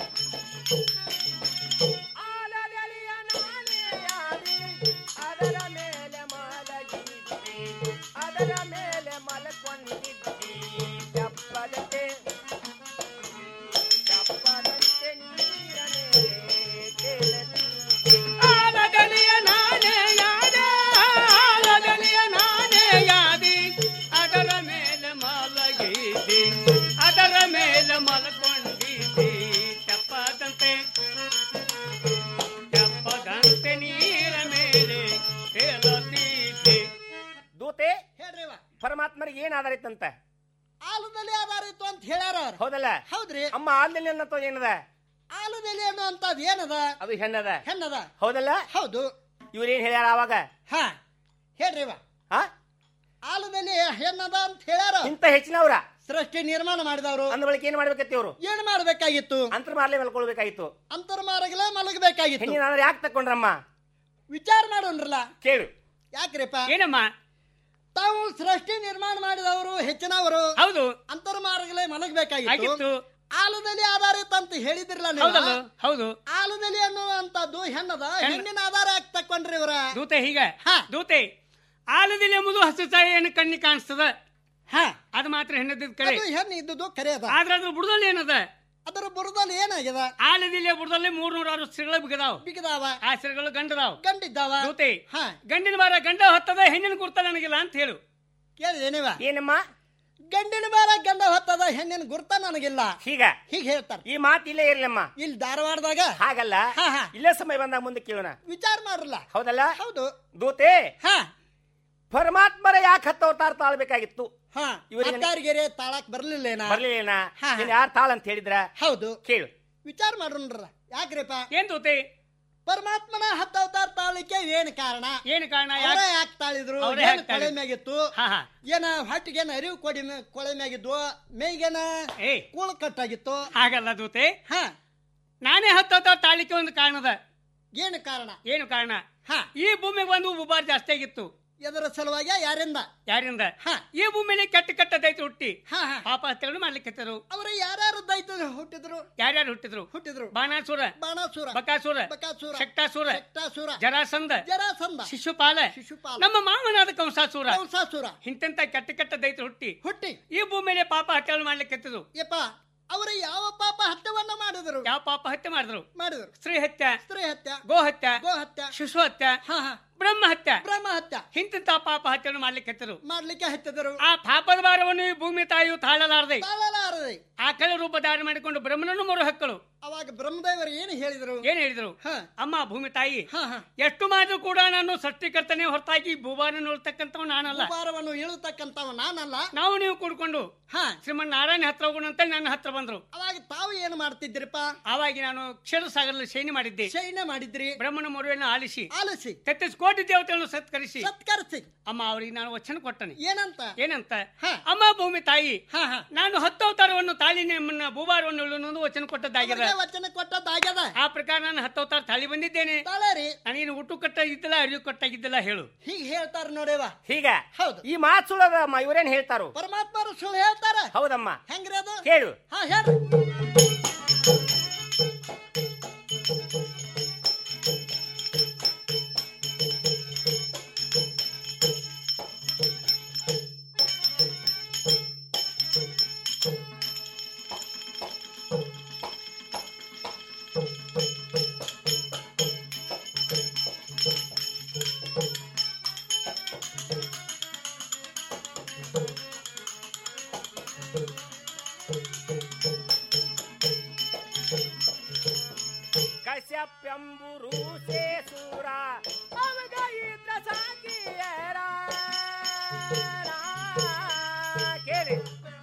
ಆಲದೆಯ ನಾನೇಯಾದಿ ಅದರ ಮೇಲೆ ಮಲಗಿದ್ದಿ ಅದರ ಮೇಲೆ ಮಲಕೊಂಡಿದ್ದಿ ಚಪ್ಪಲತೆ ಚಪ್ಪಲಂತೆ ನೀರ ಮೇಲೆ ತೇಲದಿದ್ದಿ. ಆಲದಲಿಯ ನಾನೇ ಯಾದೆ ಆಲದಲಿಯ ನಾನೇ ಯಾದಿ ಅದರ ಮೇಲೆ ಮಲಗಿದ್ದಿ ಅದರ ಮೇಲೆ ಮಲಕೊಂಡಿದ್ದಿ ಚಪ್ಪದಂತೆ ಚಪ್ಪದಂತೆ ನೀರ ಮೇಲೆ ತೇಲುತ್ತಿದ್ದಿ ದೂತೆ ಹೇಳ್ರಿ ಇವ ಪರಮಾತ್ಮರಿಗೆ ಏನ್ ಆಧಾರ ಇತ್ತಂತ ಆಲದಲ್ಲಿ ಆಧಾರ ಇತ್ತು ಅಂತ ಹೇಳ್ಯಾರ ಅವ್ರ ಹೌದಲ್ಲ ಹೌದ್ರಿ ಅಮ್ಮ ಆಲ್ದಲ್ಲಿ ಅನ್ನೋ ಏನದ ಆಲದಲ್ಲಿ ಅನ್ನುವಂತದ್ ಏನದ ಅದು ಹೆಣ್ಣದ ಹೆಣ್ಣದ ಹೌದಲ್ಲ ಹೌದು ಇವ್ರೇನ್ ಹೇಳ್ಯಾರ ಅವಾಗ ಹಾ ಹೇಳ್ರಿ ಇವ ಹಾ ಆಲದಲ್ಲಿ ಹೆಣ್ಣದ ಅಂತ ಹೇಳ್ಯಾರ ಅವ್ರು. ಇಂತ ಹೆಚ್ಚಿನವ್ರ ಸೃಷ್ಟಿ ನಿರ್ಮಾಣ ಮಾಡಿದವರು ಅಂದ ಬಳಿಕ ಏನ್ ಮಾಡ್ಬೇಕತ್ತಿ ಇವ್ರು ಏನ್ ಮಾಡ್ಬೇಕಾಗಿತ್ತು ಅಂತರ ಮಾರ್ಲೆ ಮಲ್ಕೊಳ್ಬೇಕಾಗಿತ್ತು ಅಂತರ್ಮಾರ್ಗಲೇ ಮಲಗಬೇಕಾಗಿತ್ತು ಹೆಣ್ಣಿನ ಆಧಾರ ಯಾಕೆ ತಕೊಂಡ್ರಮ್ಮ ವಿಚಾರ ಮಾಡೋಣ್ರಲ್ಲ ಕೇಳು ಯಾಕ್ರಿಪ್ಪ ಏನಮ್ಮ ತಾವು ಸೃಷ್ಟಿ ನಿರ್ಮಾಣ ಮಾಡಿದವರು ಹೆಚ್ಚಿನವರು ಹೌದು ಅಂತರ್ಮಾರ್ಗಲೇ ಮಲಗಬೇಕಾಗಿತ್ತು ಆಗಿತ್ತು ಆಲದಲ್ಲಿ ಆಧಾರಿತ ಅಂತ ಹೇಳಿದಿರಲ್ಲ ಹೌದಲ್ಲ ನೀವು ಹೌದು ಆಲದಲ್ಲಿ ಅನ್ನುವಂತದ್ದು ಹೆಣ್ಣದ ಹೆಣ್ಣಿನ ಆಧಾರ ಯಾಕೆ ತಕೊಂಡ್ರಿ ಇವ್ರ ದೂತೆ ಹೀಗೆ ದೂತೆ ಆಲದಲ್ಲಿ ಎಂಬುದು ಹಸು ಏನು ಕಣ್ಣಿ ಕಾಣಿಸ್ತದ ಹಾ ಅದು ಮಾತ್ರ ಹೆಣ್ಣದಿದ್ ಕಡೆ ಅದು ಹೆಣ್ಣು ಇದ್ದುದು ಕರೆ ಅದ ಆದ್ರೆ ಅದ್ರ ಬುಡದಲ್ಲಿ ಏನದ ಅದರ ಬುಡದಲ್ಲಿ ಏನಾಗ್ಯದ ಆಲದಿಲ್ಲ ಬುಡದಲ್ಲಿ ಮೂರ್ನೂರ ಆರು ಸಿರಗಳು ಬಿಗದಾವ್ ಬಿಗದಾವ ಆ ಸಿರಗಳು ಗಂಡದಾವ್ ಗಂಡಿದ್ದಾವ ದೂತೆ ಹಾ ಗಂಡಿನ ಬಾರ ಗಂಡ ಹೊತ್ತದ ಹೆಣ್ಣಿನ ಗುರ್ತ ನನಗಿಲ್ಲ ಅಂತ ಹೇಳು ಕೇಳಿದೆ ನೀವ ಏನಮ್ಮ ಗಂಡಿನ ಬಾರ ಗಂಡ ಹೊತ್ತದ ಹೆಣ್ಣಿನ ಗುರ್ತ ನನಗಿಲ್ಲ ಹೀಗ ಹೀಗೆ ಹೇಳ್ತಾರ ಈ ಮಾತು ಇಲ್ಲೇ ಇರ್ಲಮ್ಮ ಇಲ್ಲಿ ಧಾರವಾಡದಾಗ ಹಾಗಲ್ಲ ಹಾ, ಹಾ. ಇಲ್ಲೇ ಸಮಯ ಬಂದಾಗ ಮುಂದೆ ಕೇಳೋಣ ವಿಚಾರ ಮಾಡ್ರಲ್ಲ ಹೌದಲ್ಲ ಹೌದು ದೂತೆ ಹಾ ಪರಮಾತ್ಮರ ಯಾಕೆ ಹತ್ತು ಅವತಾರ ತಾಳ್ಬೇಕಾಗಿತ್ತು ಹಾ ಇವರಿಗೆ ಅತ್ತಾರಿಗೆರೆ ತಾಳಕ್ ಬರ್ಲಿಲ್ಲೇನ ಬರ್ಲಿಲ್ಲ ಹಾ, ಹಾ. ಯಾರು ತಾಳ ಅಂತ ಹೇಳಿದ್ರ ಹೌದು ಕೇಳು ವಿಚಾರ ಮಾಡ್ರಲ್ಲ ಯಾಕ್ರಿಪ್ಪ ಏನ್ ದೂತೆ ಪರಮಾತ್ಮನ ಹತ್ತು ಅವತಾರ ತಾಳಿಕೆ ಏನ್ ಕಾರಣ ಏನ್ ಕಾರಣ ಅವರೇ ಯಾಕೆ ತಾಳಿದ್ರು ಅವ್ರೇ ಏನ್ ಯಾಕ್ ಕೊಳೆ ತಾಳಿದ್ರು? ಮ್ಯಾಗಿತ್ತು ಹಾ ಹಾ ಏನ ಹೊಟ್ಟಿಗೇನ ಅರಿವು ಕೊಡಿ ಮೇ- ಕೊಳೆ ಮ್ಯಾಗಿದ್ವು ಮೇಗೇನ ಏ ಕೂಳ ಕಟ್ಟಾಗಿತ್ತು ಹಾಗಲ್ಲ ದೂತೆ ಹಾ ನಾನೇ ಹತ್ತತ್ತ ತಾಳಿಕೆ ಒಂದು ಕಾರಣ ಏನು ಕಾರಣ ಈ ಭೂಮಿಗೆ ಒಂದು ಉಬಾರ್ ಜಾಸ್ತಿ ಆಗಿತ್ತು ಎದರ ಸಲುವಾಗಿ ಯಾರಿಂದ ಯಾರಿಂದ ಈ ಭೂಮಿಲಿ ಕೆಟ್ಟ ಕೆಟ್ಟ ದೈತ್ರು ಹುಟ್ಟಿ ಪಾಪ ಹತ್ಯೆಗಳನ್ನು ಮಾಡ್ಲಿಕ್ಕೆ ಅವರು ಯಾರ್ಯಾರು ದೈತ ಹುಟ್ಟಿದ್ರು ಯಾರ್ಯಾರು ಹುಟ್ಟಿದ್ರು ಹುಟ್ಟಿದ್ರು ಬಾಣಾಸುರ ಬಾಣಾಸುರ ಬಕಾಸುರ ಬಕಾಸುರ ಶಕ್ತಾಸುರ ಶಕ್ತಾಸುರ ಜರಾಸಂಧ ಜರಾಸಂಧ ಶಿಶುಪಾಲ ಶಿಶುಪಾಲ ನಮ್ಮ ಮಾವನಾದ ಕಂಸಾಸುರ ಕಂಸಾಸುರ ಇಂತೆಂತ ಕೆಟ್ಟ ಕೆಟ್ಟ ದೈತ್ರು ಹುಟ್ಟಿ ಹುಟ್ಟಿ ಈ ಭೂಮಿಯಲ್ಲಿ ಪಾಪ ಹತ್ಯೆಗಳನ್ನು ಮಾಡ್ಲಿಕ್ಕೆ ಯಪ್ಪ ಅವರು ಯಾವ ಪಾಪ ಹತ್ಯವನ್ನ ಮಾಡಿದ್ರು ಯಾವ ಪಾಪ ಹತ್ಯೆ ಮಾಡಿದ್ರು ಮಾಡಿದ್ರು ಸ್ತ್ರೀ ಹತ್ಯೆ ಸ್ತ್ರೀ ಹತ್ಯ ಗೋ ಹತ್ಯೆ ಗೋ ಹತ್ಯ ಶಿಶು ಹತ್ಯೆ ಬ್ರಹ್ಮ ಹತ್ಯೆ ಬ್ರಹ್ಮ ಹತ್ಯ ಇಂತಿಂತ ಪಾಪ ಹತ್ಯೆಯನ್ನು ಮಾಡ್ಲಿಕ್ಕೆ ಮಾಡ್ಲಿಕ್ಕೆ ಹತ್ತಿದರು ಆ ಪಾಪದ ಭಾರವನ್ನು ಈ ಭೂಮಿ ತಾಯಿಯು ತಾಳಲಾರದೆ ತಾಳಲಾರದೆ ಆಕಳ ರೂಪ ಧಾರಣೆ ಮಾಡಿಕೊಂಡು ಬ್ರಹ್ಮನನ್ನು ಮೊರೆ ಹಕ್ಕಳು ಅವಾಗ ಬ್ರಹ್ಮದೇವರು ಏನು ಹೇಳಿದ್ರು ಏನ್ ಹೇಳಿದ್ರು ಅಮ್ಮ ಭೂಮಿ ತಾಯಿ ಎಷ್ಟು ಮಾಡಿದ್ರು ಕೂಡ ನಾನು ಸೃಷ್ಟಿಕರ್ತನೇ ಹೊರತಾಗಿ ಭೂಭಾರ ನೋಡ್ತಕ್ಕಂಥವ್ ನಾನಲ್ಲ ಭಾರವನ್ನು ಇಳುತಕ್ಕಂತವ ನಾನಲ್ಲ ನಾವು ನೀವು ಕೂಡ್ಕೊಂಡು ಶ್ರೀಮನ್ ನಾರಾಯಣ ಹತ್ರ ಹೋಗೋಣ ಅಂತ ನನ್ನ ಹತ್ರ ಬಂದ್ರು ಅವಾಗ ತಾವು ಏನು ಮಾಡ್ತಿದ್ರಿಪ್ಪ ಅವಾಗ ನಾನು ಕ್ಷೀರ ಸಾಗರಲ್ಲಿ ಶಯನ ಮಾಡಿದ್ದೆ ಶಯನ ಮಾಡಿದ್ರಿ ಬ್ರಹ್ಮನ ಮೊರೆಯನ್ನು ಆಲಿಸಿ ಆಲಿಸಿ ತೆತ್ತಿಸ್ ಕೋಟಿ ದೇವತೆಗಳನ್ನು ಸತ್ಕರಿಸಿ ಸತ್ಕರಿಸಿ ಅಮ್ಮ ಅವರಿಗೆ ನಾನು ವಚನ ಕೊಟ್ಟನೆ ಏನಂತ ಏನಂತ ಅಮ್ಮ ಭೂಮಿ ತಾಯಿ ನಾನು ಹತ್ತು ಅವತಾರವನ್ನು ತಾಳಿ ನಿಮ್ಮನ್ನ ಭೂಭಾರವನ್ನು ಇಳುವುದು ವಚನ ಕೊಟ್ಟದ್ದಾಗಿದೆ ವಚನ ಕೊಟ್ಟದ್ದಾಗ್ಯದ ಆ ಪ್ರಕಾರ ನಾನು ಹತ್ತು ಅವತಾರ ತಾಳಿ ಬಂದಿದ್ದೇನೆ ತಾಳರಿ ನಾನೇನು ಊಟ ಕಟ್ಟಾಗಿದ್ದಿಲ್ಲ ಅರಿವು ಕಟ್ಟಾಗಿದ್ದಿಲ್ಲ ಹೇಳು ಹೀಗೆ ಹೇಳ್ತಾರ ನೋಡೇವ ಹೀಗ ಹೌದು ಈ ಮಾತು ಸುಳ್ಳದಮ್ಮ ಇವ್ರೇನ್ ಹೇಳ್ತಾರು ಪರಮಾತ್ಮರು ಸುಳ್ಳು ಹೇಳ್ತಾರ ಹೌದಮ್ಮ ಹೆಂಗ್ರಿ ಅದು ಕೇಳು ಹಾ ಹೇಳ್ರಿ ಕಶ್ಯಪ್ಯಂಬುರು ಸೂರ ಅವಗ ಇದ್ರ ಸಾಕಿಯರ ಕೇಳಿ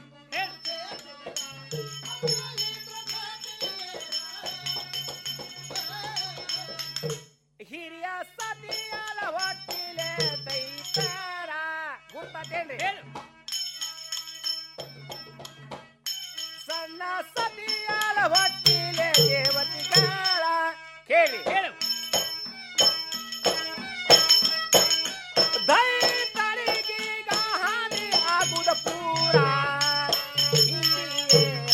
ಹಿರಿಯ ಸತಿಯಲ ಹೊಟ್ಟಿಲೆ ದೈತರ ಗುರ್ತದೇನ್ರಿ ಸಣ್ಣ ಸತಿಯಲ ಹೊಟ್ಟಿಲೆ ದೇವತಿಗಳ ಕೇಳಿ ಹೇಳು ದೈತರಿಗೀಗ ಹಾನಿ ಆಗುದ ಪೂರ ಹಿರಿಯರ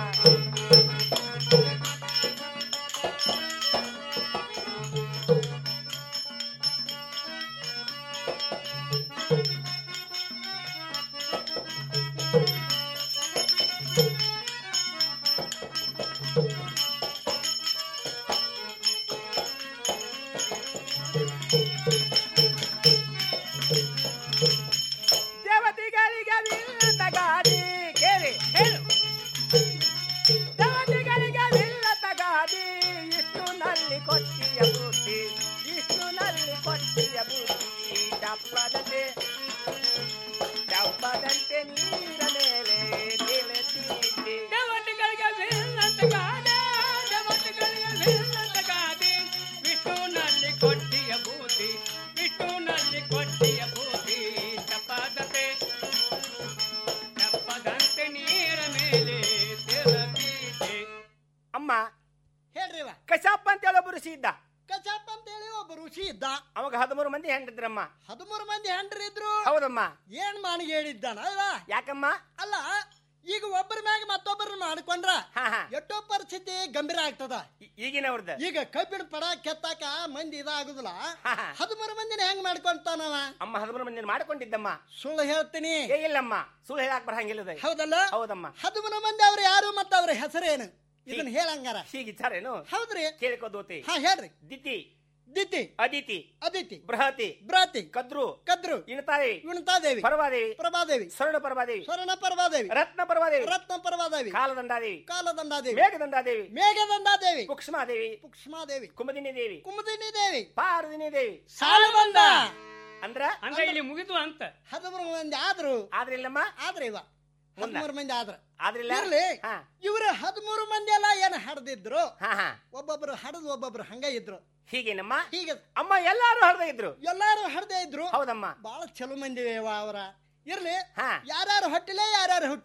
ದೇವತೆಗಳಿಗೆ ವಿಲ್ಲದ ಗಾದಿ ಕೇಳಿ ಹೇಳು ದೇವತೆಗಳಿಗೆ ವಿಲ್ಲದ ಗಾದಿ ಇಷ್ಟು ನಲ್ಲಿ ಕೊಟ್ಟಿಯ ಬುದ್ಧಿ ಇಷ್ಟು ನಲ್ಲಿ ಕೊಟ್ಟಿಯ ಬುದ್ಧಿ ಡಪ್ಪದಂತೆ ಡಬ್ಬದಂತೆ ನೀರ ಮೇಲೆ ತಿಳಿದಿದ್ದೆ ದೇವತೆಗಳಿಗೆ ವಿಲ್ಲಂತ ಗಾದೆ ದೇವತೆಗಳಿಗೆ ವಿಲ್ಲಂತ ಗಾದೆ ವಿಷ್ಣುನಲ್ಲಿ ಕೊಟ್ಟಿಯ ಬೂದಿ ವಿಷ್ಣುನಲ್ಲಿ ಕೊಟ್ಟಿಯ ಬೂದಿ ತಪ್ಪದಂತೆ ತಪ್ಪದಂತೆ ನೀರ ಮೇಲೆ ತೆರದಿದೆ ಅಮ್ಮ ಹೇಳ್ರಿ ಇವ ಕಶಾಪ್ ಅಂತ ಹೇಳೋ ಋಷಿ ಇದ್ದ ಕಚಾಪ್ ಅಂತ ಹೇಳಿ ಒಬ್ಬ ಋಷಿ ಇದ್ದ ಅವಾಗ ಹದಿಮೂರು ಮಂದಿ ಹೆಂಡಿದ್ರಮ್ಮ ಹದಿಮೂರು ಮಂದಿ ಹೆಂಡ್ರಿ ಇದ್ರು ಹೌದಮ್ಮ ಏನ್ ಮಾನಿಗೆ ಹೇಳಿದ್ದಾನ ಅಲ್ಲ ಯಾಕಮ್ಮ ಅಲ್ಲ ಈಗ ಒಬ್ಬರ ಮ್ಯಾಗ ಮತ್ತೊಬ್ಬರ ಮಾಡ್ಕೊಂಡ್ರ ಎಷ್ಟೋ ಪರಿಸ್ಥಿತಿ ಗಂಭೀರ ಆಗ್ತದ ಈಗಿನವ್ರದ್ದು ಈಗ ಕಬ್ಬಿಣ ಪಡ ಕೆತ್ತಾಕ ಮಂದಿ ಇದಾಗುದಿಲ್ಲ ಹದಿಮೂರು ಮಂದಿನ ಹೆಂಗ್ ಮಾಡ್ಕೊಂತಾನವ ಅಮ್ಮ ಹದಿಮೂರು ಮಂದಿ ಮಾಡ್ಕೊಂಡಿದ್ದಮ್ಮ ಸುಳ್ಳು ಹೇಳ್ತೀನಿ ಏ ಇಲ್ಲಮ್ಮ ಸುಳ್ಳು ಹೇಳಕ್ ಬರಂಗಿಲ್ಲ ಇದು. ಹೌದಲ್ಲ ಹೌದಮ್ಮ ಹದಿಮೂರು ಮಂದಿ ಅವ್ರು ಯಾರು ಮತ್ತ ಅವ್ರ ಹೆಸರೇನು ಇದನ್ನ ಹೇಳಂಗಾರ ಹೀಗಿಚ್ಚಾರೇನು ಹೌದ್ರಿ ಕೇಳಿಕೋ ದೋತಿ ಹಾ ಹೇಳ್ರಿ ದಿತಿ ದಿತಿ ಅದಿತಿ ಅದಿತಿ ಬೃಹತಿ ಭ್ರಾತಿ ಕದ್ರು ಕದ್ರು ಇಣತಾಯಿ ವಿಣತಾದೇವಿ ಪರವಾದೇವಿ ಪ್ರಭಾದೇವಿ ಸ್ವರ್ಣ ಪರವಾದೇವಿ ಸ್ವರ್ಣ ಪರಮಾದೇವಿ ರತ್ನ ಪರವಾದೇವಿ ರತ್ನ ಪರಮಾದೇವಿ ಕಾಲದಂಡಾದೇವಿ ಕಾಲದಂಡಾದೇವಿ ಮೇಘದಂಡಾದೇವಿ ಮೇಘದಂಡಾದೇವಿ ಕುಕ್ಷ್ಮಾದೇವಿ ಪುಕ್ಷ್ಮಾದೇವಿ ಕುಮದಿನಿ ದೇವಿ ಕುಮುದಿನಿ ದೇವಿ ಪಾರದಿನಿ ದೇವಿ ಸಾಲಬಂದ ಅಂದ್ರ ಅಂದ್ರೆ ಇಲ್ಲಿ ಮುಗಿದು ಅಂತ ಹದಿಮೂರು ಮಂದಿ ಆದ್ರು ಆದ್ರಿಲ್ಲಮ್ಮ ಆದ್ರೆ ಇವ ಹದಿಮೂರು ಮಂದಿ ಆದ್ರ ಆದ್ರಿಲ್ಲ ಇರ್ಲಿ ಹಾ. ಇವ್ರು ಹದಿಮೂರು ಮಂದಿ ಎಲ್ಲ ಏನ್ ಹಡ್ದಿದ್ರು ಹಾ ಹಾ ಒಬ್ಬೊಬ್ರು ಹಡದು ಒಬ್ಬೊಬ್ರು ಹಂಗ ಇದ್ರು ಹೀಗೇನಮ್ಮ ಹೀಗೆ ಅಮ್ಮ ಎಲ್ಲಾರು ಹಳ್ದ ಇದ್ರು ಎಲ್ಲಾರು ಹಡ್ದೇ ಇದ್ರು ಹೌದಮ್ಮ ಬಹಳ ಚಲೋ ಮಂದಿ ಅವ್ರ ಇರ್ಲಿ ಹಾ ಯಾರ್ಯಾರು ಹುಟ್ಟಿಲೆ ಯಾರ್ಯಾರು ಹುಟ್ಟಿದ್ರು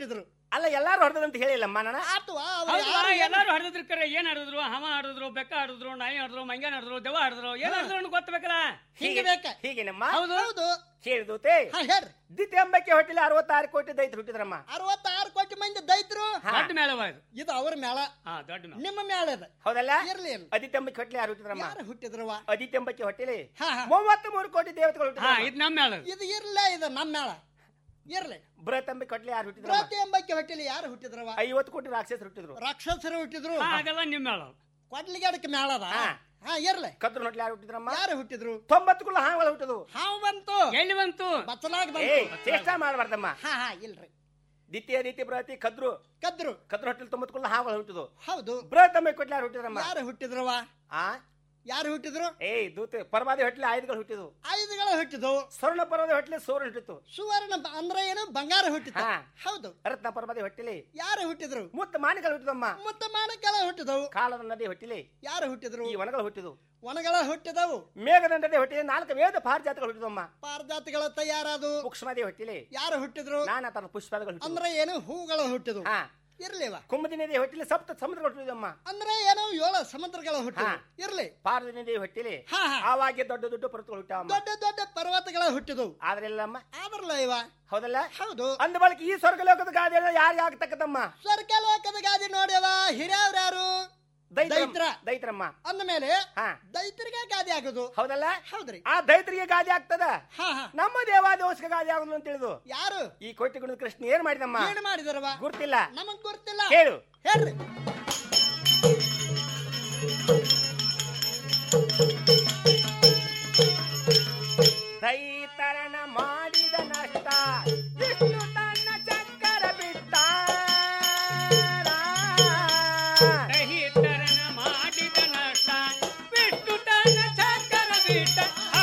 ಅಲ್ಲ ಎಲ್ಲಾರು ಹೊಡೆದ್ರು ಅಂತ ಹೇಳಿಲ್ಲಮ್ಮ ನಾನು ಹೌದಾ ಎಲ್ಲಾರು ಹರಿದ್ರು ಕರೆ ಏನ್ ಹರಿದ್ರು ಹಮ ಹರಿದ್ರು ಬೆಕ್ಕ ಹರಿದ್ರು ನಾಯಿ ಹರಿದ್ರು ಮಂಗ್ಯಾನ ಹರಿದ್ರು ದೆವ್ವ ಹರಿದ್ರು ಏನ್ ಹರಿದ್ರು ಗೊತ್ತಬೇಕಲ್ಲ ಹೀಗೆ ಹೀಗೇನಮ್ಮ ಹೌದು ಹೌದು ಕೇಳಿದೂತೆ ದ್ವಿತೀಯ ಅಂಬಕ್ಕೆ ಹೊಟ್ಟಿಲಿ ಅರವತ್ತಾರು ಕೋಟಿ ದೈತ್ರು ಹುಟ್ಟಿದ್ರಮ್ಮ ಅರವತ್ತಾರು ಕೋಟಿ ಮಂದಿ ದೈತ್ರು ದೊಡ್ಡ ಮೇಳವ ಇದು ಇದು ಅವ್ರ ಮೇಳ ಹಾ ದೊಡ್ಡ ಮೇಳ ನಿಮ್ಮ ಮೇಳ ಇದು ಹೌದಲ್ಲ ಇರ್ಲಿ ಇರ್ಲಿ. ಅದಿತಿ ಅಂಬಕ್ಕೆ ಹೊಟ್ಟಿಲಿ ಯಾರು ಹುಟ್ಟಿದ್ರಮ್ಮ ಯಾರು ಹುಟ್ಟಿದ್ರವ ಅದಿತಿ ಅಂಬಕ್ಕೆ ಹೊಟ್ಟಿಲಿ ಹಾ, ಹಾ. ಮೂವತ್ತು ಮೂರು ಕೋಟಿ ದೇವತೆಗಳು ಹಾ ಹುಟ್ಟಿದ್ರಮ್ಮ ಇದು ನಮ್ಮ ಮೇಳ ಇದು. ಇದು ಇರ್ಲೇ ಇದು ನಮ್ಮ ಮೇಳ ಇರ್ಲಿ ಬೃಹತ್ ಅಂಬಕ್ಕೆ ಹೊಟ್ಟಿಲಿ ಯಾರು ಹುಟ್ಟಿದ್ರಮ್ಮ ಪ್ರತಿ ಎಂಬಕ್ಕೆ ಹೊಟ್ಟಿಲಿ ಯಾರು ಹುಟ್ಟಿದ್ರವ ಐವತ್ತು ಕೋಟಿ ರಾಕ್ಷಸರು ಹುಟ್ಟಿದ್ರು ರಾಕ್ಷಸರು ಹುಟ್ಟಿದ್ರು ಹಾ, ಅದೆಲ್ಲ ನಿಮ್ಮ ಮೇಳ ಕೊಡ್ಲಿಗೆ ಅದಕ್ಕೆ ಮೇಳ ಅದ ಹಾ. ಹಾ ಇರ್ಲಿ ಕದ್ರು ಹೊಟ್ಲಿ ಯಾರು ಹುಟ್ಟಿದ್ರಮ್ಮ ಯಾರು ಹುಟ್ಟಿದ್ರು ತೊಂಬತ್ತು ಕುಲ ಹಾವುಗಳು ಹುಟ್ಟಿದ್ವು ಹಾವು ಬಂತು ಎಲ್ಲಿ ಬಂತು ಬಚ್ಚಲಾಗಿ ಏ ಬಂತು ಚೇಷ್ಟ ಮಾಡಬಾರ್ದಮ್ಮ ಹಾ ಹಾ ಇಲ್ರಿ ದ್ವಿತೀಯ ರೀತಿ ಬೃಹತಿ ಕದ್ರು ಕದ್ರು ಕದ್ರು ಹೊಟ್ಟೆಲ್ ತೊಂಬತ್ತು ಕುಲ ಹಾವುಗಳು ಹುಟ್ಟಿದ್ವು ಹೌದು ಬೃಹತ್ ಅಂಬಕ್ಕೆ ಹೊಟ್ಲಿ ಯಾರು ಹುಟ್ಟಿದ್ರಮ್ಮ ಯಾರು ಹುಟ್ಟಿದ್ರವ ಆ ಯಾರು ಹುಟ್ಟಿದ್ರು ಏ ದೂತೆ ಪರಮಾದಿ ಹೊಟ್ಲಿ ಆಯುಧಗಳು ಹುಟ್ಟಿದ್ವು ಆಯುಧಗಳು ಹುಟ್ಟಿದ್ವು ಸ್ವರ್ಣ ಪರ್ವದ ಹೊಟ್ಲಿ ಸೂರ್ಯ ಹುಟ್ಟಿತ್ತು ಸುವರ್ಣ ಬ- ಅಂದ್ರೆ ಏನು ಬಂಗಾರ ಹುಟ್ಟಿತು ಹಾ. ಹೌದು ರತ್ನ ಪರ್ವದಿ ಹೊಟ್ಟಿಲಿ ಯಾರು ಹುಟ್ಟಿದ್ರು ಮುತ್ತ ಮಾನಿಗಳು ಹುಟ್ಟಿದಮ್ಮ ಮುತ್ತ ಮಾಣಕ್ಕೆಲ್ಲ ಹುಟ್ಟಿದವು ಕಾಲದ ನದಿ ಹೊಟ್ಟಿಲಿ ಯಾರು ಹುಟ್ಟಿದ್ರು ಈ ವನಗಳು ಹುಟ್ಟಿದ್ವು ವನಗಳ ಹುಟ್ಟಿದವು ಮೇಘದ ನದಿ ಹೊಟ್ಟಿಲಿ ನಾಲ್ಕು ವೇದ ಪಾರಿಜಾತಗಳು ಹುಟ್ಟಿದಮ್ಮ ಪಾರಜಾತಿಗಳ ತಯಾರಾದು ಸೂಕ್ಷ್ಮದಿ ಹೊಟ್ಟಿಲಿ ಯಾರು ಹುಟ್ಟಿದ್ರು ನಾನಾ ತರ ಪುಷ್ಪಗಳು ಹುಟ್ಟಿದ್ವು ಅಂದ್ರೆ ಏನು ಹೂಗಳು ಹುಟ್ಟಿದ್ವು ಹಾ ಇರ್ಲಿವ ಕುಂಭದಿ ನದಿ ಹೊಟ್ಟಿಲಿ ಸಪ್ತ ಸಮುದ್ರಗಳು ಹುಟ್ಟಿದಮ್ಮ ಅಂದ್ರೆ ಏನೋ ಏಳು ಸಮುದ್ರಗಳ ಹುಟ್ಟಿದ್ವು ಹಾ. ಇರ್ಲಿ ಪಾರ್ವತಿ ನದಿ ಹೊಟ್ಟಿಲಿ ಹಾ, ಹಾ. ಆವಾಗೆ ದೊಡ್ಡ ದೊಡ್ಡ ಪರ್ವತಗಳು ಹುಟ್ಟಾವಮ್ಮ ದೊಡ್ಡ ದೊಡ್ಡ ಪರ್ವತಗಳ ಹುಟ್ಟಿದ್ವು ಆದ್ರೆಲ್ಲಮ್ಮ ಆದ್ರಲ್ಲ ಇವ ಹೌದಲ್ಲ ಹೌದು ಅಂದ ಬಳಿಕ ಈ ಸ್ವರ್ಗ ಲೋಕದ ಗಾದೆ ಯಾರಿಗೆ ಆಗ್ತಕ್ಕದಮ್ಮ ಸ್ವರ್ಗ ಲೋಕದ ಗಾದಿ ನೋಡ್ಯವ ಹಿರಿಯವ್ರ್ಯಾರು ದೈತ್ರ. ದೈತ್ರ ದೈತ್ರಮ್ಮ ಅಂದ ಮೇಲೆ ಹಾ ದೈತ್ರಿಗೆ ಗಾದಿ ಆಗುದು ಹೌದಲ್ಲ ಹೌದ್ರಿ ಆ ದೈತ್ರಿಗೆ ಗಾದೆ ಆಗ್ತದ ಹಾ ಹಾ ನಮ್ಮ ದೇವಾದೋಷಕ್ಕೆ ಗಾದೆ ಆಗುದು ಅಂತ ತಿಳಿದು ಯಾರು ಈ ಕೋಟಿಗುಣ ಕೃಷ್ಣ ಏನ್ ಮಾಡಿದಮ್ಮ ಏನು ಮಾಡಿದರವ ಗುರ್ತಿಲ್ಲ ನಮಗ್ ಗೊತ್ತಿಲ್ಲ ಕೇಳು ಹೇಳ್ರಿ ದೈತರನ ಮಾಡಿದ ನಷ್ಟ ವಿಷ್ಣು ತನ್ನ ಚಕ್ಕರ ಬಿಟ್ಟ ದಹಿತರನ ಮಾಡಿದ ನಷ್ಟ ಬಿಟ್ಟು ತನ್ನ ಚಕ್ಕರ ಬಿಟ್ಟ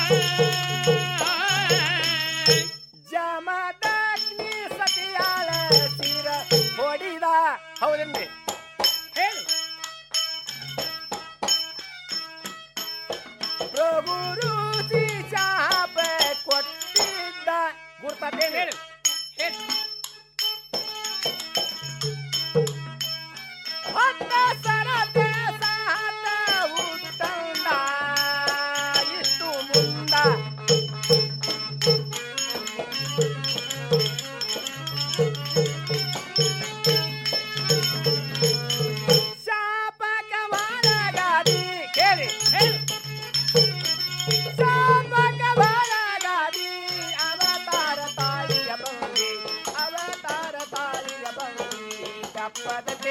ಜಮದಗ್ನಿ ಸತಿಯಾಳ ಸಿರ ಹೊಡಿದ ಹೌದನ್ರಿ ಹೇಳು ಪ್ರಭು ರುಚಿ ಶಾಪ ಕೊಟ್ಟಿದ್ದ ಗುರ್ತತೇನೆ ಹೇಳು ಹೇಳು ಹೊತ್ತ ಸರತೆ ಸಾತ ಉತ್ತಂಡ ಇಷ್ಟು ಮುಂದ ಶಾಪಕ ಮಾಡಗಾದಿ ಕೇಳಿ ಹೇಳಿ ಶಾಪಕ ಮಾಡಗಾದಿ ಅವತಾರ ತಾಳಿಯ ಬಂದಿ ಅವತಾರ ತಾಳಿಯ ಬಂದಿ ತಪ್ಪದಂತೆ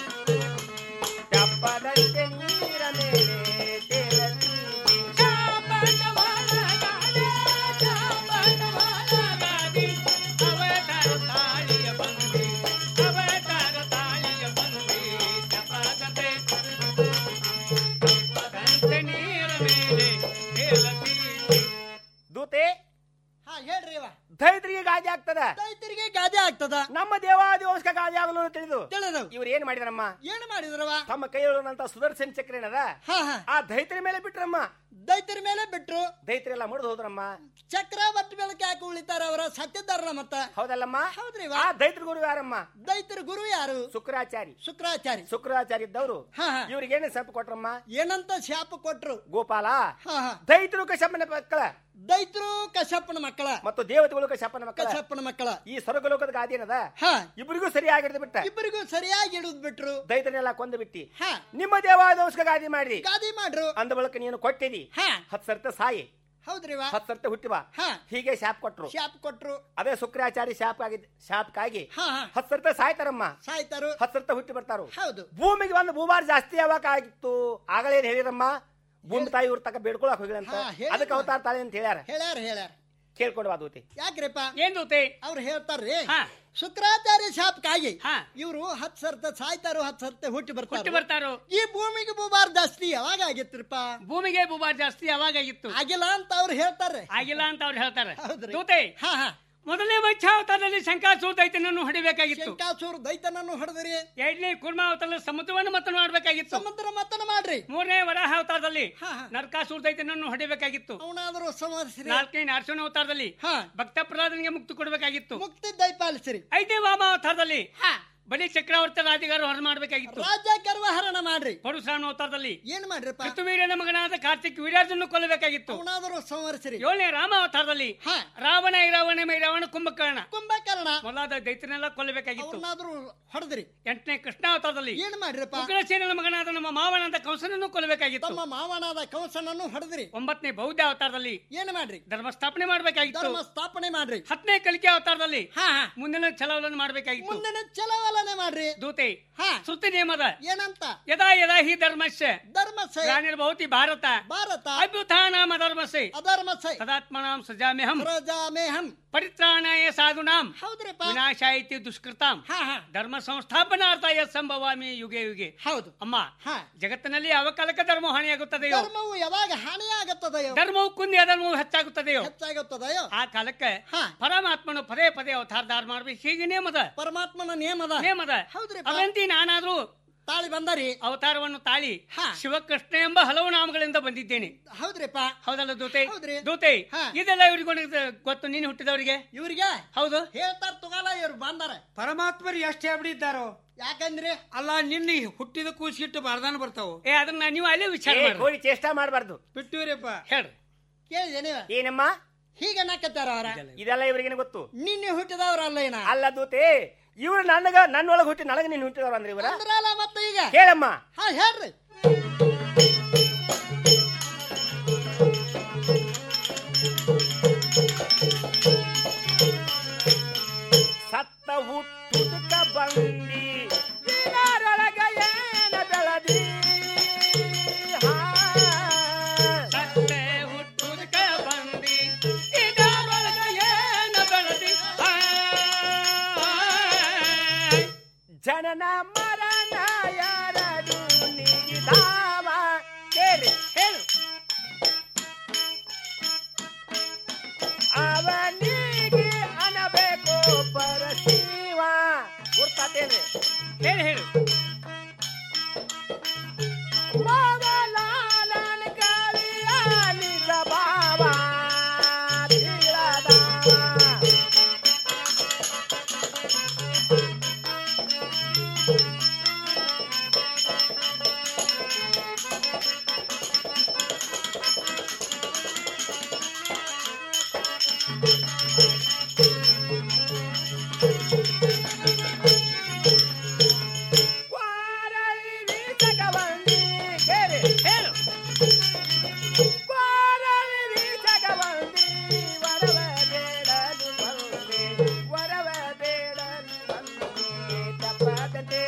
ತಪ್ಪದಂತೆ ನೀರ ಮೇಲೆ ತೇಲತಿ ಶಾಪಕ ಮಾಡಗಾದೆ, ಶಾಪಕ ಮಾಡಗಾದೆ, ಅವತಾರ ತಾಳಿಯ ಬಂದಿ, ಅವತಾರ ತಾಳಿಯ ಬಂದಿ, ಜಪದಂತೆ, ಜಪದಂತೆ ನೀರ ಮೇಲೆ ತೇಲತೀತಿ. ದೂತೆ ಹಾ ಹೇಳ್ರಿ ಇವ ದೈತ್ರಿಗೆ ಗಾದೆ ಆಗ್ತದ ದೈತರಿಗೆ ಗಾದಿ ಆಗ್ತದ ನಮ್ಮ ದೇವಾದಿವಸ್ಕ ಗಾದೆ ಆಗಲು ಅಂತ ತಿಳಿದು ತಿಳಿದವು ಇವ್ರು ಏನ್ ಮಾಡಿದ್ರಮ್ಮ ಏನು ಮಾಡಿದ್ರವ ತಮ್ಮ ಕೈಯೊಳಗಂತ ಸುದರ್ಶನ್ ಚಕ್ರ ಏನದ ಹಾ ಹಾ ಆ ದೈತ್ರಿ ಮೇಲೆ ಬಿಟ್ರಮ್ಮ ದೈತರ ಮೇಲೆ ಬಿಟ್ರು ದೈತ್ರೆಲ್ಲ ಮುರಿದು ಹೋದ್ರಮ್ಮ ಚಕ್ರ ಬಟ್ ಬೆಳಕ ಯಾಕೆ ಉಳಿತಾರ ಅವರ ಸತ್ಯದಾರರ ಮತ್ತ ಹೌದಲ್ಲಮ್ಮ ಹೌದ್ರಿ ಆ ದೈತ್ರ ಗುರು ಯಾರಮ್ಮ ದೈತರ ಗುರು ಯಾರು ಶುಕ್ರಾಚಾರಿ ಶುಕ್ರಾಚಾರಿ ಶುಕ್ರಾಚಾರಿ ಇದ್ದವರು ಹಾ ಹಾ ಇವ್ರಿಗೆ ಏನೇ ಸಪ್ ಕೊಟ್ರಮ್ಮ ಏನಂತ ಶಾಪ ಕೊಟ್ರು ಗೋಪಾಲ ಹಾ ಹಾ ದೈತ್ರು ಕಶ್ಯಪನ ಮಕ್ಕಳ ದೈತ್ರು ಕಶ್ಯಪನ ಮಕ್ಕಳ ಮತ್ತು ದೇವತೆಗಳು ಕಶ್ಯಪನ ಮಕ್ಕಳ ಕಶ್ಯಪನ ಮಕ್ಕಳ ಈ ಸ್ವರ್ಗಲೋಕದ ಗಾದಿ ಏನದ ಹಾ ಇಬ್ಬರಿಗೂ ಸರಿಯಾಗಿಡ್ದು ಬಿಟ್ಟ ಇಬ್ಬರಿಗೂ ಸರಿಯಾಗಿ ಇಡುದ್ ಬಿಟ್ರು ದೈತ್ರನೆಲ್ಲ ಕೊಂದು ಬಿಟ್ಟಿ ಹಾ ನಿಮ್ಮ ದೇವಾದೋಸ್ಕ ಗಾದಿ ಮಾಡಿ ಗಾದಿ ಮಾಡ್ರು ಅಂದ ಬಳಿಕ ನೀನು ಕೊಟ್ಟಿದಿ ಹಾ ಹತ್ ಸರ್ತ ಸಾಯಿ ಹೌದ್ರಿವಾ ಹತ್ ಸರ್ತ ಹುಟ್ಟಿವ ಹಾ ಹೀಗೆ ಶಾಪ್ ಕೊಟ್ರು ಶಾಪ ಕೊಟ್ರು ಅದೇ ಶುಕ್ರಾಚಾರಿ ಶಾಪ್ ಆಗಿದ್ ಶಾಪ್ಕಾಗಿ ಹಾ ಹಾ ಹತ್ ಸರ್ತ ಸಾಯ್ತಾರಮ್ಮ ಸಾಯ್ತಾರು ಹತ್ ಸರ್ತ ಹುಟ್ಟಿ ಬರ್ತಾರು ಹೌದು ಭೂಮಿಗೆ ಬಂದು ಭೂಭಾರ ಜಾಸ್ತಿ ಯಾವಾಗ ಆಗಿತ್ತು ಆಗಲೇನ್ ಹೇಳಿರಮ್ಮ ಭೂಮಿ ತಾಯಿ ಇವ್ರ ತಕ ಬೇಡ್ಕೊಳಕ್ ಹೋಗಿರಂತ ಹಾ, ಹೇಳಿದ್ರು. ಅದಕ್ಕೆ ಅವತಾರ ತಾಳಿ ಅಂತ ಹೇಳ್ಯಾರ ಹೇಳ್ಯಾರ ಹೇಳ್ಯಾರ ಕೇಳ್ಕೊಂಡು ಬಾದೂತಿ ಯಾಕ್ರಿಪ್ಪ ಏನ್ ದೂತೆ ಅವ್ರು ಹೇಳ್ತಾರ್ರಿ ಹಾ ಶುಕ್ರಾಚಾರ್ಯ ಶಾಪಕ್ಕಾಗಿ ಹಾ ಇವರು ಹತ್ ಸರ್ತ ಸಾಯ್ತಾರೋ ಹತ್ ಸರ್ತ ಹುಟ್ಟಿ ಹುಟ್ಟಿ ಬರ್ತಾರೆ ಬರ್ತಾರೋ ಈ ಭೂಮಿಗೆ ಬುಬಾರ್ ಜಾಸ್ತಿ ಯಾವಾಗ ಆಗಿತ್ರಿಪ್ಪ ಭೂಮಿಗೆ ಬುಬಾರ್ ಜಾಸ್ತಿ ಯಾವಾಗ ಆಗಿತ್ತು ಆಗಿಲ್ಲ ಅಂತ ಅವ್ರು ಹೇಳ್ತಾರೆ ಆಗಿಲ್ಲ ಅಂತ ಅವ್ರು ಹೇಳ್ತಾರೆ ಹೌದ್ರಿ. ದೂತೆ ಹಾ ಹಾ ಮೊದಲನೇ ಮತ್ಸ್ಯಾವತಾರದಲ್ಲಿ ಶಂಕಾಸೂರ ದೈತ್ಯನನ್ನು ಹೊಡಿಬೇಕಾಗಿತ್ತು ಶಂಕಾಸೂರ್ ದೈತನನ್ನು ಹೊಡೆದಿರಿ ಎರಡನೇ ಕೂರ್ಮಾವತಾರದಲ್ಲಿ ಸಮುದ್ರವನ್ನು ಮತನ ಮಾಡಬೇಕಾಗಿತ್ತು ಸಮುದ್ರ ಮತನ ಮಾಡ್ರಿ ಮೂರನೇ ವರಾಹ ಅವತಾರದಲ್ಲಿ ನರಕಾಸೂರ ದೈತ್ಯನನ್ನು ಹೊಡಿಬೇಕಾಗಿತ್ತು ಅವನಾದರೂ ಸಂವರಿಸಿರಿ ನಾಲ್ಕನೇ ನರಸಿಂಹ ಅವತಾರದಲ್ಲಿ ಭಕ್ತ ಪ್ರಹ್ಲಾದನಿಗೆ ಮುಕ್ತಿ ಕೊಡಬೇಕಾಗಿತ್ತು ಮುಕ್ತಿ ದಯಪಾಲಿಸಿರಿ ಐದನೇ ವಾಮಾವತಾರದಲ್ಲಿ ಬಲಿ ಚಕ್ರವರ್ತಿ ರಾಜಗಾರ ಹೊರ ಮಾಡಬೇಕಾಗಿತ್ತು ರಾಜ ಗರ್ವಹರಣ ಮಾಡ್ರಿ ಪರಶುರಾಮ ಅವತಾರದಲ್ಲಿ ಏನ್ ಮಾಡ್ರಿಪ್ಪ ಋತುವೀರ್ಯನ ಮಗನಾದ ಕಾರ್ತಿಕ್ ವೀರ್ಯಾರ್ಜುನ ಕೊಲ್ಲಬೇಕಾಗಿತ್ತು ಅವನಾದರೂ ಸಂವರಿಸಿರಿ ಏಳನೇ ರಾಮ ಅವತಾರದಲ್ಲಿ ರಾವಣ ಐರಾವಣ ಮೈರಾವಣ ಕುಂಭಕರ್ಣ ಕುಂಭಕರ್ಣ ಮೊದಲಾದ ದೈತ್ಯನೆಲ್ಲ ಕೊಲ್ಲಬೇಕಾಗಿತ್ತು ಅವನಾದರೂ ಹೊಡೆದ್ರಿ ಎಂಟನೇ ಕೃಷ್ಣ ಅವತಾರದಲ್ಲಿ ಏನ್ ಮಾಡ್ರಿಪ್ಪ ಉಗ್ರಸೇನನ ಮಗನಾದ ನಮ್ಮ ಮಾವನಾದ ಕಂಸನನ್ನು ಕೊಲ್ಲಬೇಕಾಗಿತ್ತು ತಮ್ಮ ಮಾವನಾದ ಕಂಸನನ್ನು ಹೊಡೆದ್ರಿ ಒಂಬತ್ತನೇ ಬೌದ್ಧ ಅವತಾರದಲ್ಲಿ ಏನ್ ಮಾಡ್ರಿ ಧರ್ಮ ಸ್ಥಾಪನೆ ಮಾಡಬೇಕಾಗಿತ್ತು ಧರ್ಮ ಸ್ಥಾಪನೆ ಮಾಡ್ರಿ ಹತ್ತನೇ ಕಲಿಕೆ ಅವತಾರದಲ್ಲಿ ಮುಂದಿನ ಛಲವನ್ನು ಮಾಡಬೇಕಾಗಿತ್ತು ಮುಂದಿನ ಚಲವಲನೆ ಮಾಡ್ರಿ ದೂತೆ ಶ್ರುತಿ ನಿಯಮದ ಏನಂತ ಯದಾ ಯದಾ ಹಿ ಧರ್ಮಸ್ಯ ಧರ್ಮಸ್ಯ ಗ್ಲಾನಿರ್ಭವತಿ ಭಾರತ ಭಾರತ ಅಭ್ಯುತ್ಥಾನಾಮ ಧರ್ಮಸ್ಯ ಅಧರ್ಮಸ್ಯ ತದಾತ್ಮನಾಂ ಸಜಾಮ್ಯಹಂ ಪ್ರಜಾಮೇಹಂ ಪರಿತ್ರಾಣಾಯ ಸಾಧುನಾಂ ಹೌದ್ರಿಪ್ಪ ವಿನಾಶಾಯಿತಿ ದುಷ್ಕೃತಾಂ ಧರ್ಮ ಸಂಸ್ಥಾಪನಾರ್ಥಾಯ ಸಂಭವಾಮಿ ಯುಗೆ ಯುಗೆ ಹೌದು ಅಮ್ಮ ಜಗತ್ತಿನಲ್ಲಿ ಅವಕಾಲಕ್ಕೆ ಧರ್ಮ ಹಾನಿಯಾಗುತ್ತದೆಯೋ ಧರ್ಮವು ಯಾವಾಗ ಹಾನಿಯಾಗುತ್ತದೆಯೋ ಧರ್ಮವು ಕುಂದಿ ಅಧರ್ಮವು ಹೆಚ್ಚಾಗುತ್ತದೆಯೋ ಹೆಚ್ಚಾಗುತ್ತದೆಯೋ ಆ ಕಾಲಕ್ಕೆ ಪರಮಾತ್ಮನು ಪದೇ ಪದೇ ಅವತಾರಧಾರ ಮಾಡ್ಬೇಕು ಹೀಗೆ ನೇಮದ ಪರಮಾತ್ಮನ ನೇಮದ ನೇಮದ ಹೌದ್ರಿ ಅದಂತಿ ನಾನಾದ್ರೂ ತಾಳಿ ಬಂದರಿ ಅವತಾರವನ್ನು ತಾಳಿ ಶಿವಕೃಷ್ಣ ಎಂಬ ಹಲವು ನಾಮಗಳಿಂದ ಬಂದಿದ್ದೇನೆ ಹೌದ್ರಿಪ್ಪ ಹೌದಲ್ಲ ದೂತೆ ಹೌದ್ರಿ. ದೂತೆ ಇದೆಲ್ಲ ಇವ್ರಿಗೆ ಗೊತ್ತು ನೀನು ಹುಟ್ಟಿದವರಿಗೆ ಇವ್ರಿಗೆ ಹೌದು ಹೇಳ್ತಾರ ತುಗಾಲ ಇವ್ರು ಬಂದಾರ ಪರಮಾತ್ಮರು ಎಷ್ಟು ಹೇಳ್ಬಿಟ್ಟಿದ್ದಾರೋ ಯಾಕಂದ್ರೆ ಅಲ್ಲ ನಿನ್ನ ಹುಟ್ಟಿದ ಕೂಸಿಟ್ಟು ಬಾರ್ದಾನ ಬರ್ತಾವು ಏ ಅದನ್ನ ನೀವು ಅಲ್ಲೇ ವಿಚಾರ ಏ, ಮಾಡಿ ಕೋಳಿ ಚೇಷ್ಟ ಮಾಡಬಾರ್ದು ಬಿಟ್ಟಿವ್ರಪ್ಪ ಹೇಳ್ರಿ ಕೇಳಿದೆ ನೀವು ಏನಮ್ಮ ಹೀಗೆ ನಕ್ಕತ್ತಾರ ಅವರ ಇದೆಲ್ಲ ಇವ್ರಿಗೇನು ಗೊತ್ತು ನಿನ್ನೆ ಹುಟ್ಟಿದವ್ರಲ್ಲ ಏನ ಅಲ್ಲ ದೂತೆ ಇವ್ರು ನನಗ ನನ್ನೊಳಗ ಹುಟ್ಟಿ ನನಗ ನೀನು ಹುಟ್ಟಿದವ್ರ ಅಂದ್ರೆ ಇವರ ಅಂದ್ರಲ್ಲ ಮತ್ತೆ ಈಗ ಕೇಳಮ್ಮ ಹಾ ಹೇಳ್ರಿ ಸತ್ತ ಹುಟ್ಟುದಕ್ಕ ಬಂದಿ ಇದರೊಳಗ ಏನ ಬೆಳದಿ ಸತ್ತೆ ಹುಟ್ಟುದಕ್ಕ ಬಂದಿ ಇದರೊಳಗ ಏನ ಬೆಳದಿ ಜನನ ಮರಣ ಯಾರದು ನೀಗಿದಾವ ಕೇಳಿ ಹೇಳು ಅವನಿಗೆ ಅನಬೇಕು ಪರಶಿವ ಗುರ್ತಾತೇನೆ ಹೇಳಿ ಹೇಳು ಮೊದಲಾಲನ ಕಾಳಿಯ ನಿಜ ಭಾವ ತಿಳಿದವ. ವಾರಳಿ ವೀಸಕವಂದಿ ಕೇಳಿ ಹೇಳು ವಾರಳಿ ವೀಸಕವಂದಿ ವರವ ಬೇಡಲು ಬಂದೆ ವರವ ಬೇಡಲು ಬಂದೆ ತಪ್ಪದಂತೆ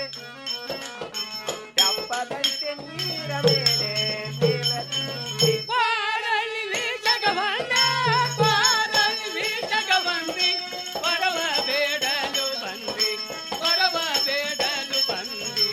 ತಪ್ಪದಂತೆ ನೀರ ಮೇಲೆ ತೇಲತಿ. ಪಾರಳಿ ವೀಚಕವಂದ ಪಾರಳಿ ವೀಚಕವಂದಿ ವರವ ಬೇಡಲು ಬಂದಿ ವರವ ಬೇಡಲು ಬಂದಿ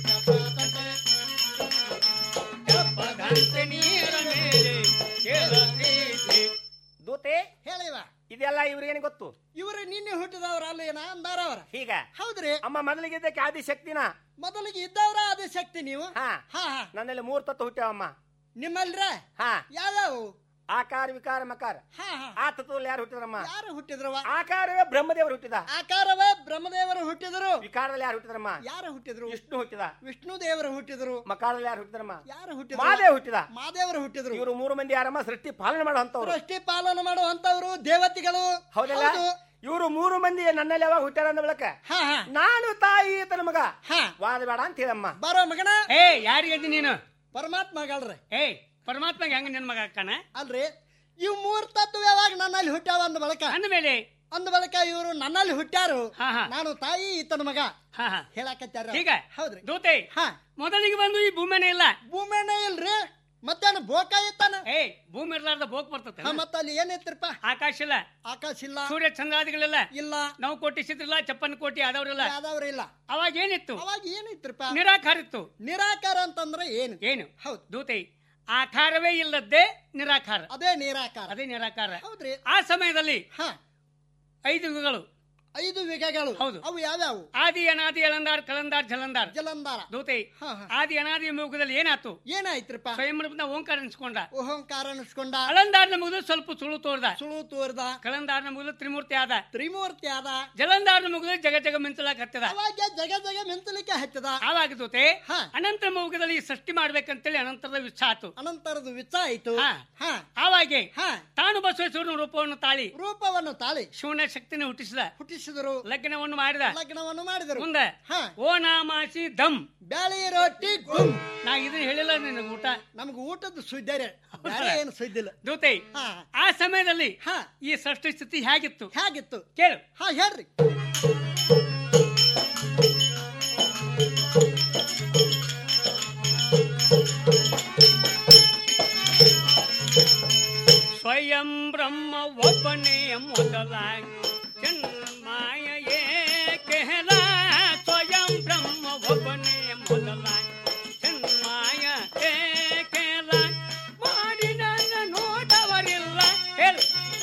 ತಪ್ಪದಂತೆ ನೀರ ಮೇಲೆ ಕೇಳತೀತಿ ದೂತೆ ಹೇಳಿವ ಇದೆಲ್ಲ ಇವ್ರಿಗೇನು ಗೊತ್ತು ಇವ್ರು ನಿನ್ನೆ ಹುಟ್ಟಿದವ್ರಲ್ಲ ಏನ ಅಂದಾರ ಅವ್ರ ಹೀಗ ಹೌದ್ರಿ ಅಮ್ಮ ಮೊದಲಿಗಿದ್ದಕ್ಕೆ ಆದಿಶಕ್ತಿನ ಮೊದಲಿಗೆ ಇದ್ದವ್ರ ಅದೇ ಶಕ್ತಿ ನೀವು ಹಾ ಹಾ ಹಾ ನನ್ನಲ್ಲಿ ಮೂರ್ ತತ್ವ ಹುಟ್ಟ್ಯಾವಮ್ಮ ನಿಮ್ಮಲ್ರ ಹಾ ಯಾವ್ಯಾವು ಆಕಾರ ವಿಕಾರ ಮಕಾರ ಹಾ ಹಾ ಆ ತತ್ವದಲ್ಲಿ ಯಾರು ಹುಟ್ಟಿದ್ರಮ್ಮ ಯಾರು ಹುಟ್ಟಿದ್ರವ ಆಕಾರವೇ ಬ್ರಹ್ಮದೇವರು ಹುಟ್ಟಿದ ಆಕಾರವೇ ಬ್ರಹ್ಮದೇವರು ಹುಟ್ಟಿದ್ರು ವಿಕಾರದಲ್ಲಿ ಯಾರು ಹುಟ್ಟಿದ್ರಮ್ಮ ಯಾರು ಹುಟ್ಟಿದ್ರು ವಿಷ್ಣು ಹುಟ್ಟಿದ ವಿಷ್ಣು ದೇವರು ಹುಟ್ಟಿದ್ರು ಮಕಾರದಲ್ಲಿ ಯಾರು ಹುಟ್ಟಿದ್ರಮ್ಮ ಯಾರು ಹುಟ್ಟಿದ್ರು ಮಾದೇವ್ ಹುಟ್ಟಿದ ಮಾದೇವರು ಹುಟ್ಟಿದ್ರು ಇವರು ಮೂರು ಮಂದಿ ಯಾರಮ್ಮ ಸೃಷ್ಟಿ ಪಾಲನೆ ಮಾಡುವಂತವ್ರು ಸೃಷ್ಟಿ ಪಾಲನೆ ಮಾಡುವಂತವ್ರು ದೇವತೆಗಳು ಹೌದಲ್ಲ ಹೌದು. ಇವರು ಮೂರು ಮಂದಿ ನನ್ನಲ್ಲಿ ಯಾವಾಗ ಹುಟ್ಟ್ಯಾರ ಅಂದ ಬಳಕ ಹಾ ಹಾ ನಾನು ತಾಯಿ ತನ್ನ ಮಗ ಹಾ ವಾದ ಬೇಡ ಅಂತ ಹೇಳಮ್ಮ ಬರೋ ಮಗನ ಏ ಯಾರಿಗೆ ನೀನು ಪರಮಾತ್ಮಗಳ್ರಿ ಏ ಪರಮಾತ್ಮಗೆ ಹೆಂಗ ನಿನ್ ಮಗ ಅಕ್ಕನ ಅಲ್ರಿ ಇವ್ ಮೂರ್ ತತ್ವ ಯಾವಾಗ ನನ್ನಲ್ಲಿ ಹುಟ್ಟ್ಯಾವ ಅಂದ ಬಳಕ ಅಂದ ಮೇಲೆ ಅಂದ ಬಳಕ ಇವರು ನನ್ನಲ್ಲಿ ಹುಟ್ಟ್ಯಾರು ಹಾ ಹಾ ನಾನು ತಾಯಿ ಈತನ ಮಗ ಹಾ ಹಾ ಹೇಳಕತ್ತಾರ ಈಗ ಹೌದ್ರಿ ದೂತೆ ಹಾ ಮೊದಲಿಗೆ ಬಂದು ಈ ಭೂಮಿನೇ ಇಲ್ಲ ಭೂಮಿನೇ ಇಲ್ರಿ ಮತ್ತೇನು ಬೋಕ ಇತ್ತಾನ ಏ ಭೂಮಿ ಇರ್ಲಾರ್ದ ಬೋಕ್ ಬರ್ತತೆ ಹಾ, ಮತ್ತ ಅಲ್ಲಿ ಏನಿತ್ತಿರಪ್ಪ ಆಕಾಶ ಇಲ್ಲ ಆಕಾಶ ಇಲ್ಲ ಸೂರ್ಯ ಚಂದ್ರಾದಿಗಳಿಲ್ಲ ಇಲ್ಲ ನಾವು ಕೋಟಿ ಸಿದ್ರಿಲ್ಲ ಚಪ್ಪನ್ ಕೋಟಿ ಆದವ್ರಿಲ್ಲ ಯಾವ್ದವ್ರು ಇಲ್ಲ ಅವಾಗ ಏನಿತ್ತು ಅವಾಗ ಏನಿತ್ತಿರಪ್ಪ ನಿರಾಕಾರ ಇತ್ತು ನಿರಾಕಾರ ಅಂತಂದ್ರೆ ಏನು ಏನು ಹೌದು ದೂತೆ ಆಕಾರವೇ ಇಲ್ಲದ್ದೇ ನಿರಾಕಾರ ಅದೇ ನಿರಾಕಾರ ಅದೇ ನಿರಾಕಾರ ಹೌದ್ರಿ ಆ ಸಮಯದಲ್ಲಿ ಹಾ ಐದು ಯುಗಗಳು ಐದು ಯುಗಗಳು ಹೌದು ಅವು ಯಾವ್ಯಾವು ಆದಿ ಅನಾದಿ ಅಳಂದಾರ್ ಕಳಂದಾರ್ ಜಲಂದಾರ್ ಜಲಂದಾರ ದೂತೆ ಆದಿ ಅನಾದಿ ಯುಗದಲ್ಲಿ ಏನಾತು ಏನಾಯ್ತ್ರಪ್ಪ ಸ್ವಯಂಭೂತ ಓಂಕಾರ ಅನ್ಸ್ಕೊಂಡ ಓಂಕಾರ ಅನಿಸ್ಕೊಂಡ ಅಳಂದಾರ್ನ ಮುಗಿದು ಸ್ವಲ್ಪ ಸುಳು ತೋರ್ದ ಸುಳು ತೋರ್ದ ಕಳಂದಾರ್ನ ಮುಗಿದು ತ್ರಿಮೂರ್ತಿ ಆದ ತ್ರಿಮೂರ್ತಿ ಆದ ಜಲಂದಾರ್ನ ಮುಗಿದು ಜಗ ಜಗ ಮಿಂಚಲಾಕ ಹತ್ತದ ಅವಾಗ ಜಗ ಜಗ ಮೆಂತಲಿಕ್ಕೆ ಹಚ್ಚದ ಆವಾಗ ದೂತೆ ಅನಂತರ ಮುಗದಲ್ಲಿ ಸೃಷ್ಟಿ ಮಾಡ್ಬೇಕಂತೇಳಿ ಅನಂತರದ ವಿಚ್ಛ ಆತು ಅನಂತರದ ವಿಚ್ಚ ಆಯ್ತು ಹಾ. ಆವಾಗೆ ತಾನು ಬಸವೇಶ್ವರನ ರೂಪವನ್ನು ತಾಳಿ ರೂಪವನ್ನು ತಾಳಿ ಶಿವನ ಶಕ್ತಿನ ಹುಟ್ಟಿಸಿದ ಹುಟ್ಟಿಸಿದರು ಲಗ್ನವನ್ನು ಮಾಡಿದ ಲಗ್ನವನ್ನು ಮಾಡಿದರು ಮುಂದೆ ಓ ನಾಮಾಸಿ ದಮ್ ಬ್ಯಾಳಿ ರೊಟ್ಟಿ ಗುಮ್ ನಾ ಇದನ್ನ ಹೇಳಿಲ್ಲ ನಿನಗೆ ಊಟ ನಮ್ಗೆ ಊಟದ ಸುದ್ದಿರೆ ಬೇರೆ ಏನು ಸುದ್ದಿಲ್ಲ ದೂತೆ ಆ ಸಮಯದಲ್ಲಿ ಈ ಸೃಷ್ಟಿ ಸ್ಥಿತಿ ಹೇಗಿತ್ತು ಹೇಗಿತ್ತು ಕೇಳು ಹಾ ಹೇಳ್ರಿ ಸ್ವಯಂ ಬ್ರಹ್ಮ ಒಬ್ಬನೇ ಮೊದಲಾಗಿ ಜನ್ಮಾಯೇ ಕೆಹಲ ಸ್ವಯಂ ಬ್ರಹ್ಮ ಒಬ್ಬನೇ ಮೊದಲಾಗಿ ಜನ್ಮಾಯ ಕೆಲ ಮಾಡಿ ನನ್ನ ನೋಡವರಿಲ್ಲ ಹೇಳು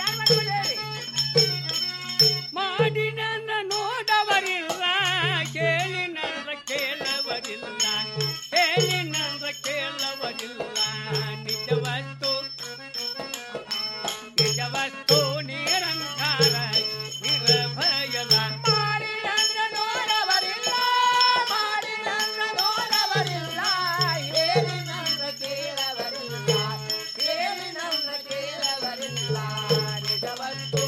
ಮಾಡಿ ನನ್ನ ನೋಡವರಿಲ್ಲ ಕೇಳಿ ನನ್ನ ಕೇಳವರಿಲ್ಲ ಕೇಳಿ ನನ್ನ ಕೇಳವರಿಲ್ಲ ನಿಜವಸ್ತು ನಿಜವಸ್ತು ನಿರಂಕಾರ ನಿರ್ಭಯಲ ಮಾಡಿ ನನ್ನ ನೋಡವರಿಲ್ಲ ಮಾಡಿ ನನ್ನ ನೋಡವರಿಲ್ಲ ಹೇಳಿ ನನ್ನ ಕೇಳವರಿಲ್ಲ ಹೇಳಿ ನನ್ನ ಕೇಳವರಿಲ್ಲ ನಿಜವಸ್ತು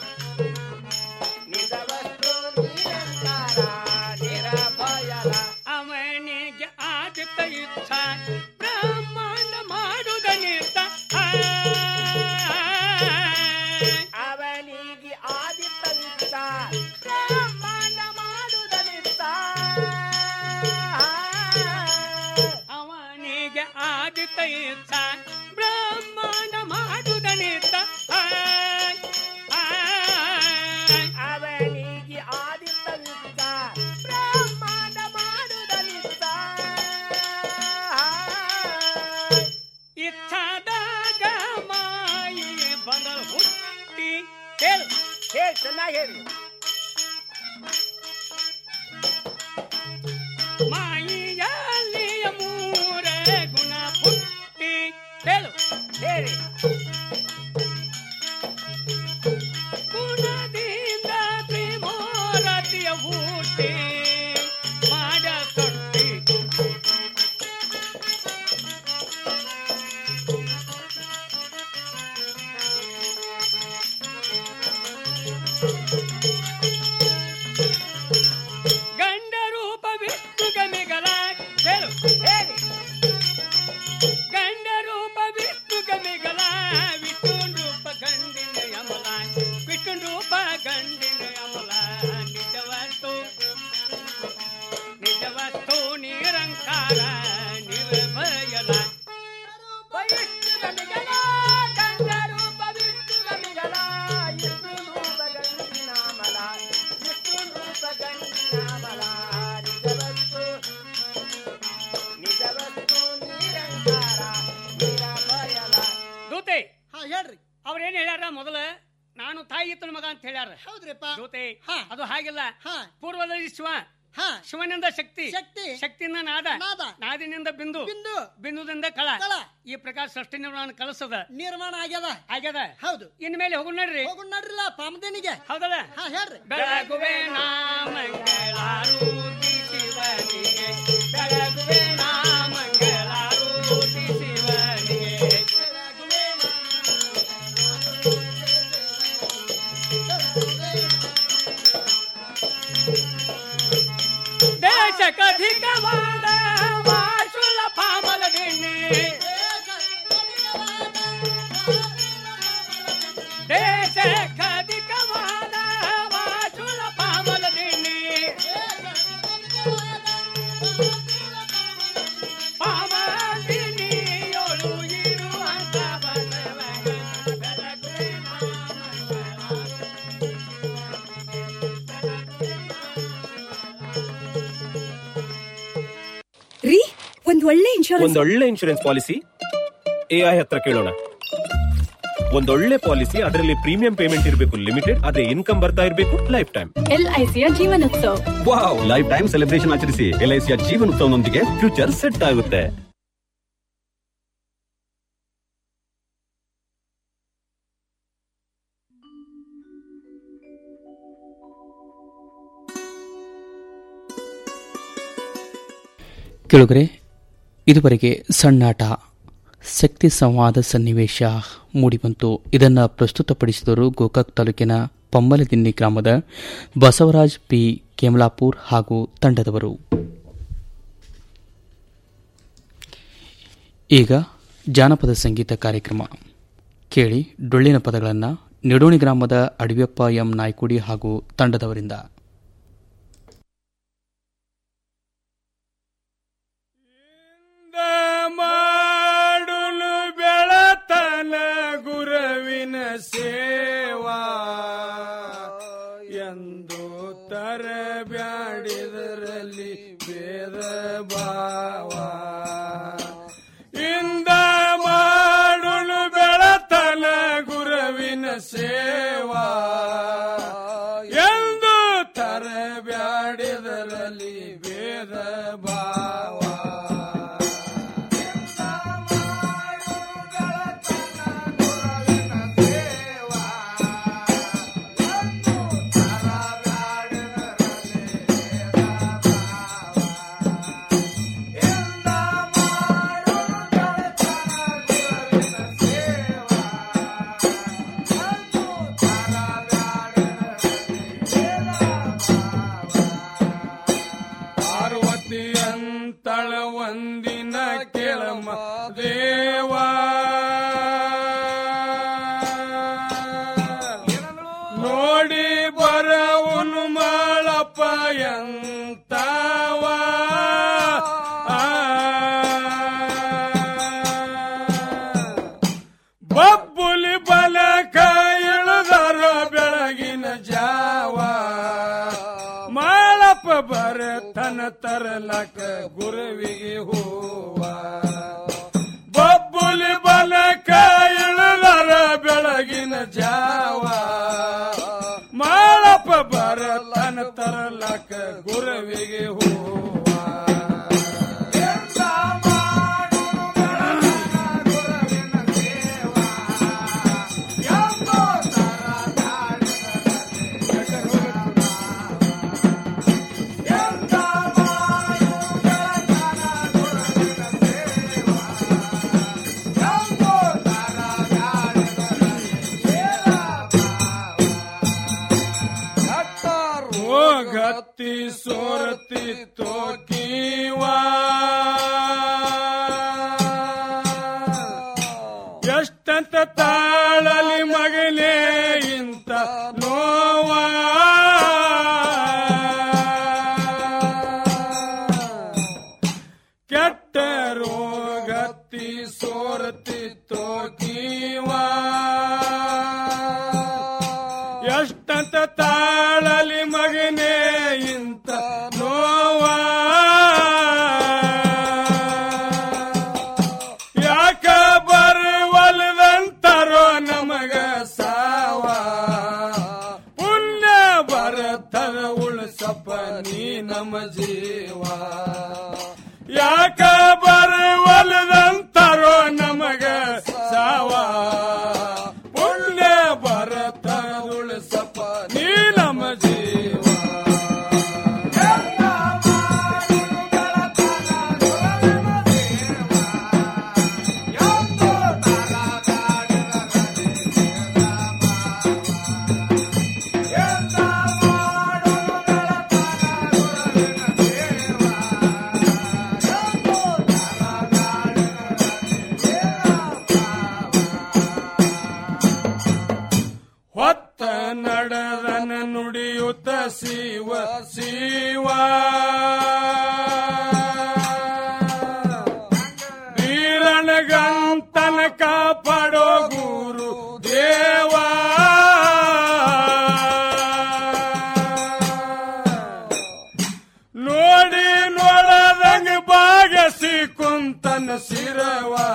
ನಿಜವಸ್ತು ನಿರಂಕಾರ ನಿರಭಯಲ ಅವನಿಗೆ ಆದಿತ ಯುದ್ಧ ಬ್ರಹ್ಮಾಂಡ ಮಾಡುವುದನಿರ್ತ ಅವನಿಗೆ ಆದಿತ ಯುದ್ಧ ಬ್ರಹ್ಮಾಂಡ ಮಾಡುವುದನಿರ್ತ ಅವನಿಗೆ ಆದಿತ ಯುದ್ಧ ಬ್ರಹ್ಮಾಂಡ ಮಾಡುವುದನಿರ್ತ ಅವನಿಗೆ ಆದಿತ ಯುದ್ಧ ಬ್ರಹ್ಮಾಂಡ ಮಾಡುವುದನಿರ್ತ ಇಚ್ಛಾದಾಗ ಮಾಯಿ ಬಂದ ಹುಟ್ಟಿ ಹೇಳು ಹೇಳಿ ಚೆನ್ನಾಗಿ ಹೇಳಿ ಮಾಯಿಯಲ್ಲಿಯ ಮೂರ ಗುಣ ಹುಟ್ಟಿ ಹೇಳು ಹೇಳಿ ಗುಣದಿಂದ ತ್ರಿಮೂರತಿಯ ಹುಟ್ಟಿ ಮಾಡ ತೊಟ್ಟಿ ಗಂಡ ರೂಪ ವಿಷ್ಣು ಗಮಿಗಲ ಹೇಳು ಹೇಳಿ ಗಂಡ ರೂಪ ವಿಷ್ಣು ಗಮಿಗಲ ವಿಷ್ಣು ರೂಪ ಗಂಡಿನ ಯಮಲ ವಿಷ್ಣು ರೂಪ ಗಂಡಿನ ಯಮಲ ನಿಜವಸ್ತು ನಿಜವಸ್ತು ನಿರಂಕಾರ ನಿರ್ಭಯಲ ವಿಷ್ಣು ಗಮಿಗಲ ಗಂಡ ರೂಪ ವಿಷ್ಣು ಗಮಿಗಲ ವಿಷ್ಣು ರೂಪ ಗಂಡಿನ ಮಲ ವಿಷ್ಣು ರೂಪ ಗಂಡಿನ ಮಲ ನಿಜವಸ್ತು ನಿಜವಸ್ತು ನಿರಂಕಾರ ನಿರಭಯಲ ದೂತೆ ಹಾ ಹೇಳ್ರಿ ಅವ್ರೇನ್ ಹೇಳ್ಯಾರ ಮೊದಲ ನಾನು ತಾಯಿ ಇತ್ತನ ಮಗ ಅಂತ ಹೇಳ್ಯಾರ ಹೌದ್ರಿಪ್ಪ ದೂತೆ ಅದು ಹಾಗಿಲ್ಲ ಹಾ ಪೂರ್ವದಲ್ಲಿ ಶಿವ ಹಾ ಶಿವನಿಂದ ಶಕ್ತಿ ಶಕ್ತಿ ಶಕ್ತಿಯಿಂದ ನಾದ ನಾದ ನಾದಿನಿಂದ ಬಿಂದು ಬಿಂದು ಬಿಂದುದಿಂದ ಕಳ ಕಳ. ಈ ಪ್ರಕಾರ ಸೃಷ್ಟಿ ನಿರ್ಮಾಣ ಕಲಸದ ನಿರ್ಮಾಣ ಆಗ್ಯದ ಆಗ್ಯದ ಹೌದು ಇನ್ಮೇಲೆ ಹೋಗೋಣ ನಡ್ರಿ ಹೋಗೋಣ ನಡ್ರಿಲ್ಲ ಪಾಮದೇನಿಗೆ ಹೌದಲ್ಲ ಹಾ ಹೇಳ್ರಿ ಬೆಳಗುವೆ ನಾಮಂಗಳಾರೂತಿ ಶಿವನಿಗೆ ಬೆಳಗುವೆ ನಾಮಂಗಳಾರೂತಿ ಶಿವನಿಗೆ ದೇಶಕಧಿಕವಾದ ವಾಸುಲ ಪಾಮಲದಿನ್ನಿ ದೇಶಕಧಿಕವಾದ ವಾಸುಲ ಪಾಮಲದಿನ್ನಿ ಪಾಮದಿನಿಯೊಳು ಇರುವಂತ ಬಸವನ ಬೆಳಗುವೆ ರೀ ಒಂದ್ ಒಳ್ಳೆ ಇನ್ಶೂರೆನ್ಸ್ ಒಂದೊಳ್ಳೆ ಇನ್ಶೂರೆನ್ಸ್ ಪಾಲಿಸಿ ಎಐ ಹತ್ರ ಕೇಳೋಣ ಒಂದೊಳ್ಳೆ ಪಾಲಿಸಿ ಅದರಲ್ಲಿ ಪ್ರೀಮಿಯಂ ಪೇಮೆಂಟ್ ಇರಬೇಕು ಲಿಮಿಟೆಡ್ ಅದೇ ಇನ್ಕಮ್ ಬರ್ತಾ ಇರಬೇಕು ಲೈಫ್ ಟೈಮ್ ಎಲ್ಐಸಿಯ Jeevan Utsav wow life time celebration ಆಚರಿಸಿ ಎಲ್ಐಸಿಯ ಜೀವನೋತ್ಸವನೊಂದಿಗೆ ಫ್ಯೂಚರ್ ಸೆಟ್ ಆಗುತ್ತೆ ಕೆಳಗರೆ ಇದುವರೆಗೆ ಸಣ್ಣಾಟ ಶಕ್ತಿ ಸಂವಾದ ಸನ್ನಿವೇಶ ಮೂಡಿಬಂತು ಇದನ್ನು ಪ್ರಸ್ತುತಪಡಿಸಿದವರು ಗೋಕಾಕ್ ತಾಲೂಕಿನ ಪಮ್ಮಲದಿನ್ನಿ ಗ್ರಾಮದ ಬಸವರಾಜ್ ಪಿ ಕೇಮಲಾಪುರ್ ಹಾಗೂ ತಂಡದವರು ಈಗ ಜಾನಪದ ಸಂಗೀತ ಕಾರ್ಯಕ್ರಮ ಕೇಳಿ ಡೊಳ್ಳಿನ ಪದಗಳನ್ನು ನಿಡೋಣಿ ಗ್ರಾಮದ ಅಡವ್ಯಪ್ಪ ಎಂ ನಾಯ್ಕುಡಿ ಹಾಗೂ ತಂಡದವರಿಂದ ಮಾಡುಲು ಬೆಳತನ ಗುರವಿನ ಸೇವಾ ಎಂದು ತರಬ್ಯಾಡಿದರಲ್ಲಿ ಭೇದ ಭಾವ ಇಂದ ಮಾಡುಲು ಬೆಳತನ ಗುರವಿನ ಸೇವಾ ಎಂದು ತರಬ್ಯಾಡಿದರಲ್ಲಿ ಭೇದ ಭಾವ ಪಾರ್ವತಿ ಅಂತಳ ಒಂದಿನ ಕೆಳಮ ದೇವಾ ನೋಡಿ ಬರವನು ಮಾಳಪ್ಪ ಎಂತವ ಬಬ್ಬುಲಿ ಬಲಕ ಇಳಿದರ ಬೆಳಗಿನ ಜಾವ ಮಾಳಪ್ಪ ಬರತನ ತರಲಕ ಗುರುವಿಗೆ ಹೂವ ಬಬ್ಬುಲಿ ಬಲಕ ಇಳಿದರ ಬೆಳಗಿನ ಜಾವ ಮಾಳಪ್ಪ ಬರತನ ತರಲಕ ಗುರುವಿಗೆ ಹೂವ ಗತ್ತಿ ಸೋರತಿ ತೋಕೀವಾ ಎಷ್ಟಂತ ತಾಳಲಿ ಮಗನೇ ಇಂತ ನೋವಾ ಕೆಟ್ಟ ರೋಗತ್ತಿ ಸೋರತಿ ತೋಕೀವಾ ಎಷ್ಟಂತ ತಾಳಲಿ ಮಗನೇ ಇಂತ ನೋವಾ ಯಾಕ ಬರುವಲ್ದಂತರೋ ನಮಗ ಸಾವ ಪುಣ್ಯ ಬರತದ ಉಳಿಸಪ್ಪ ನೀ ನಮ್ಮ ಜೀವ ಯಾಕ ಬರುವಲ್ದಂತರೋ ನಮಗ ಸಾವ ಪುಣ್ಯ ಬರತದ ಉಳಿಸಪ್ಪ ನೀ ನಮ್ಮ ಜೀವ ಹೊತ್ತ ನಡೆದನ ನುಡಿಯುತ್ತ ಶಿವ ಶಿವ ವೀರನಗಂತನ ಕಾಪಾಡೋ ಗುರು ದೇವ ನೋಡಿ ನೋಡದಂಗ ಬಾಗಸಿ ಕುಂತನ ಶಿರವಾ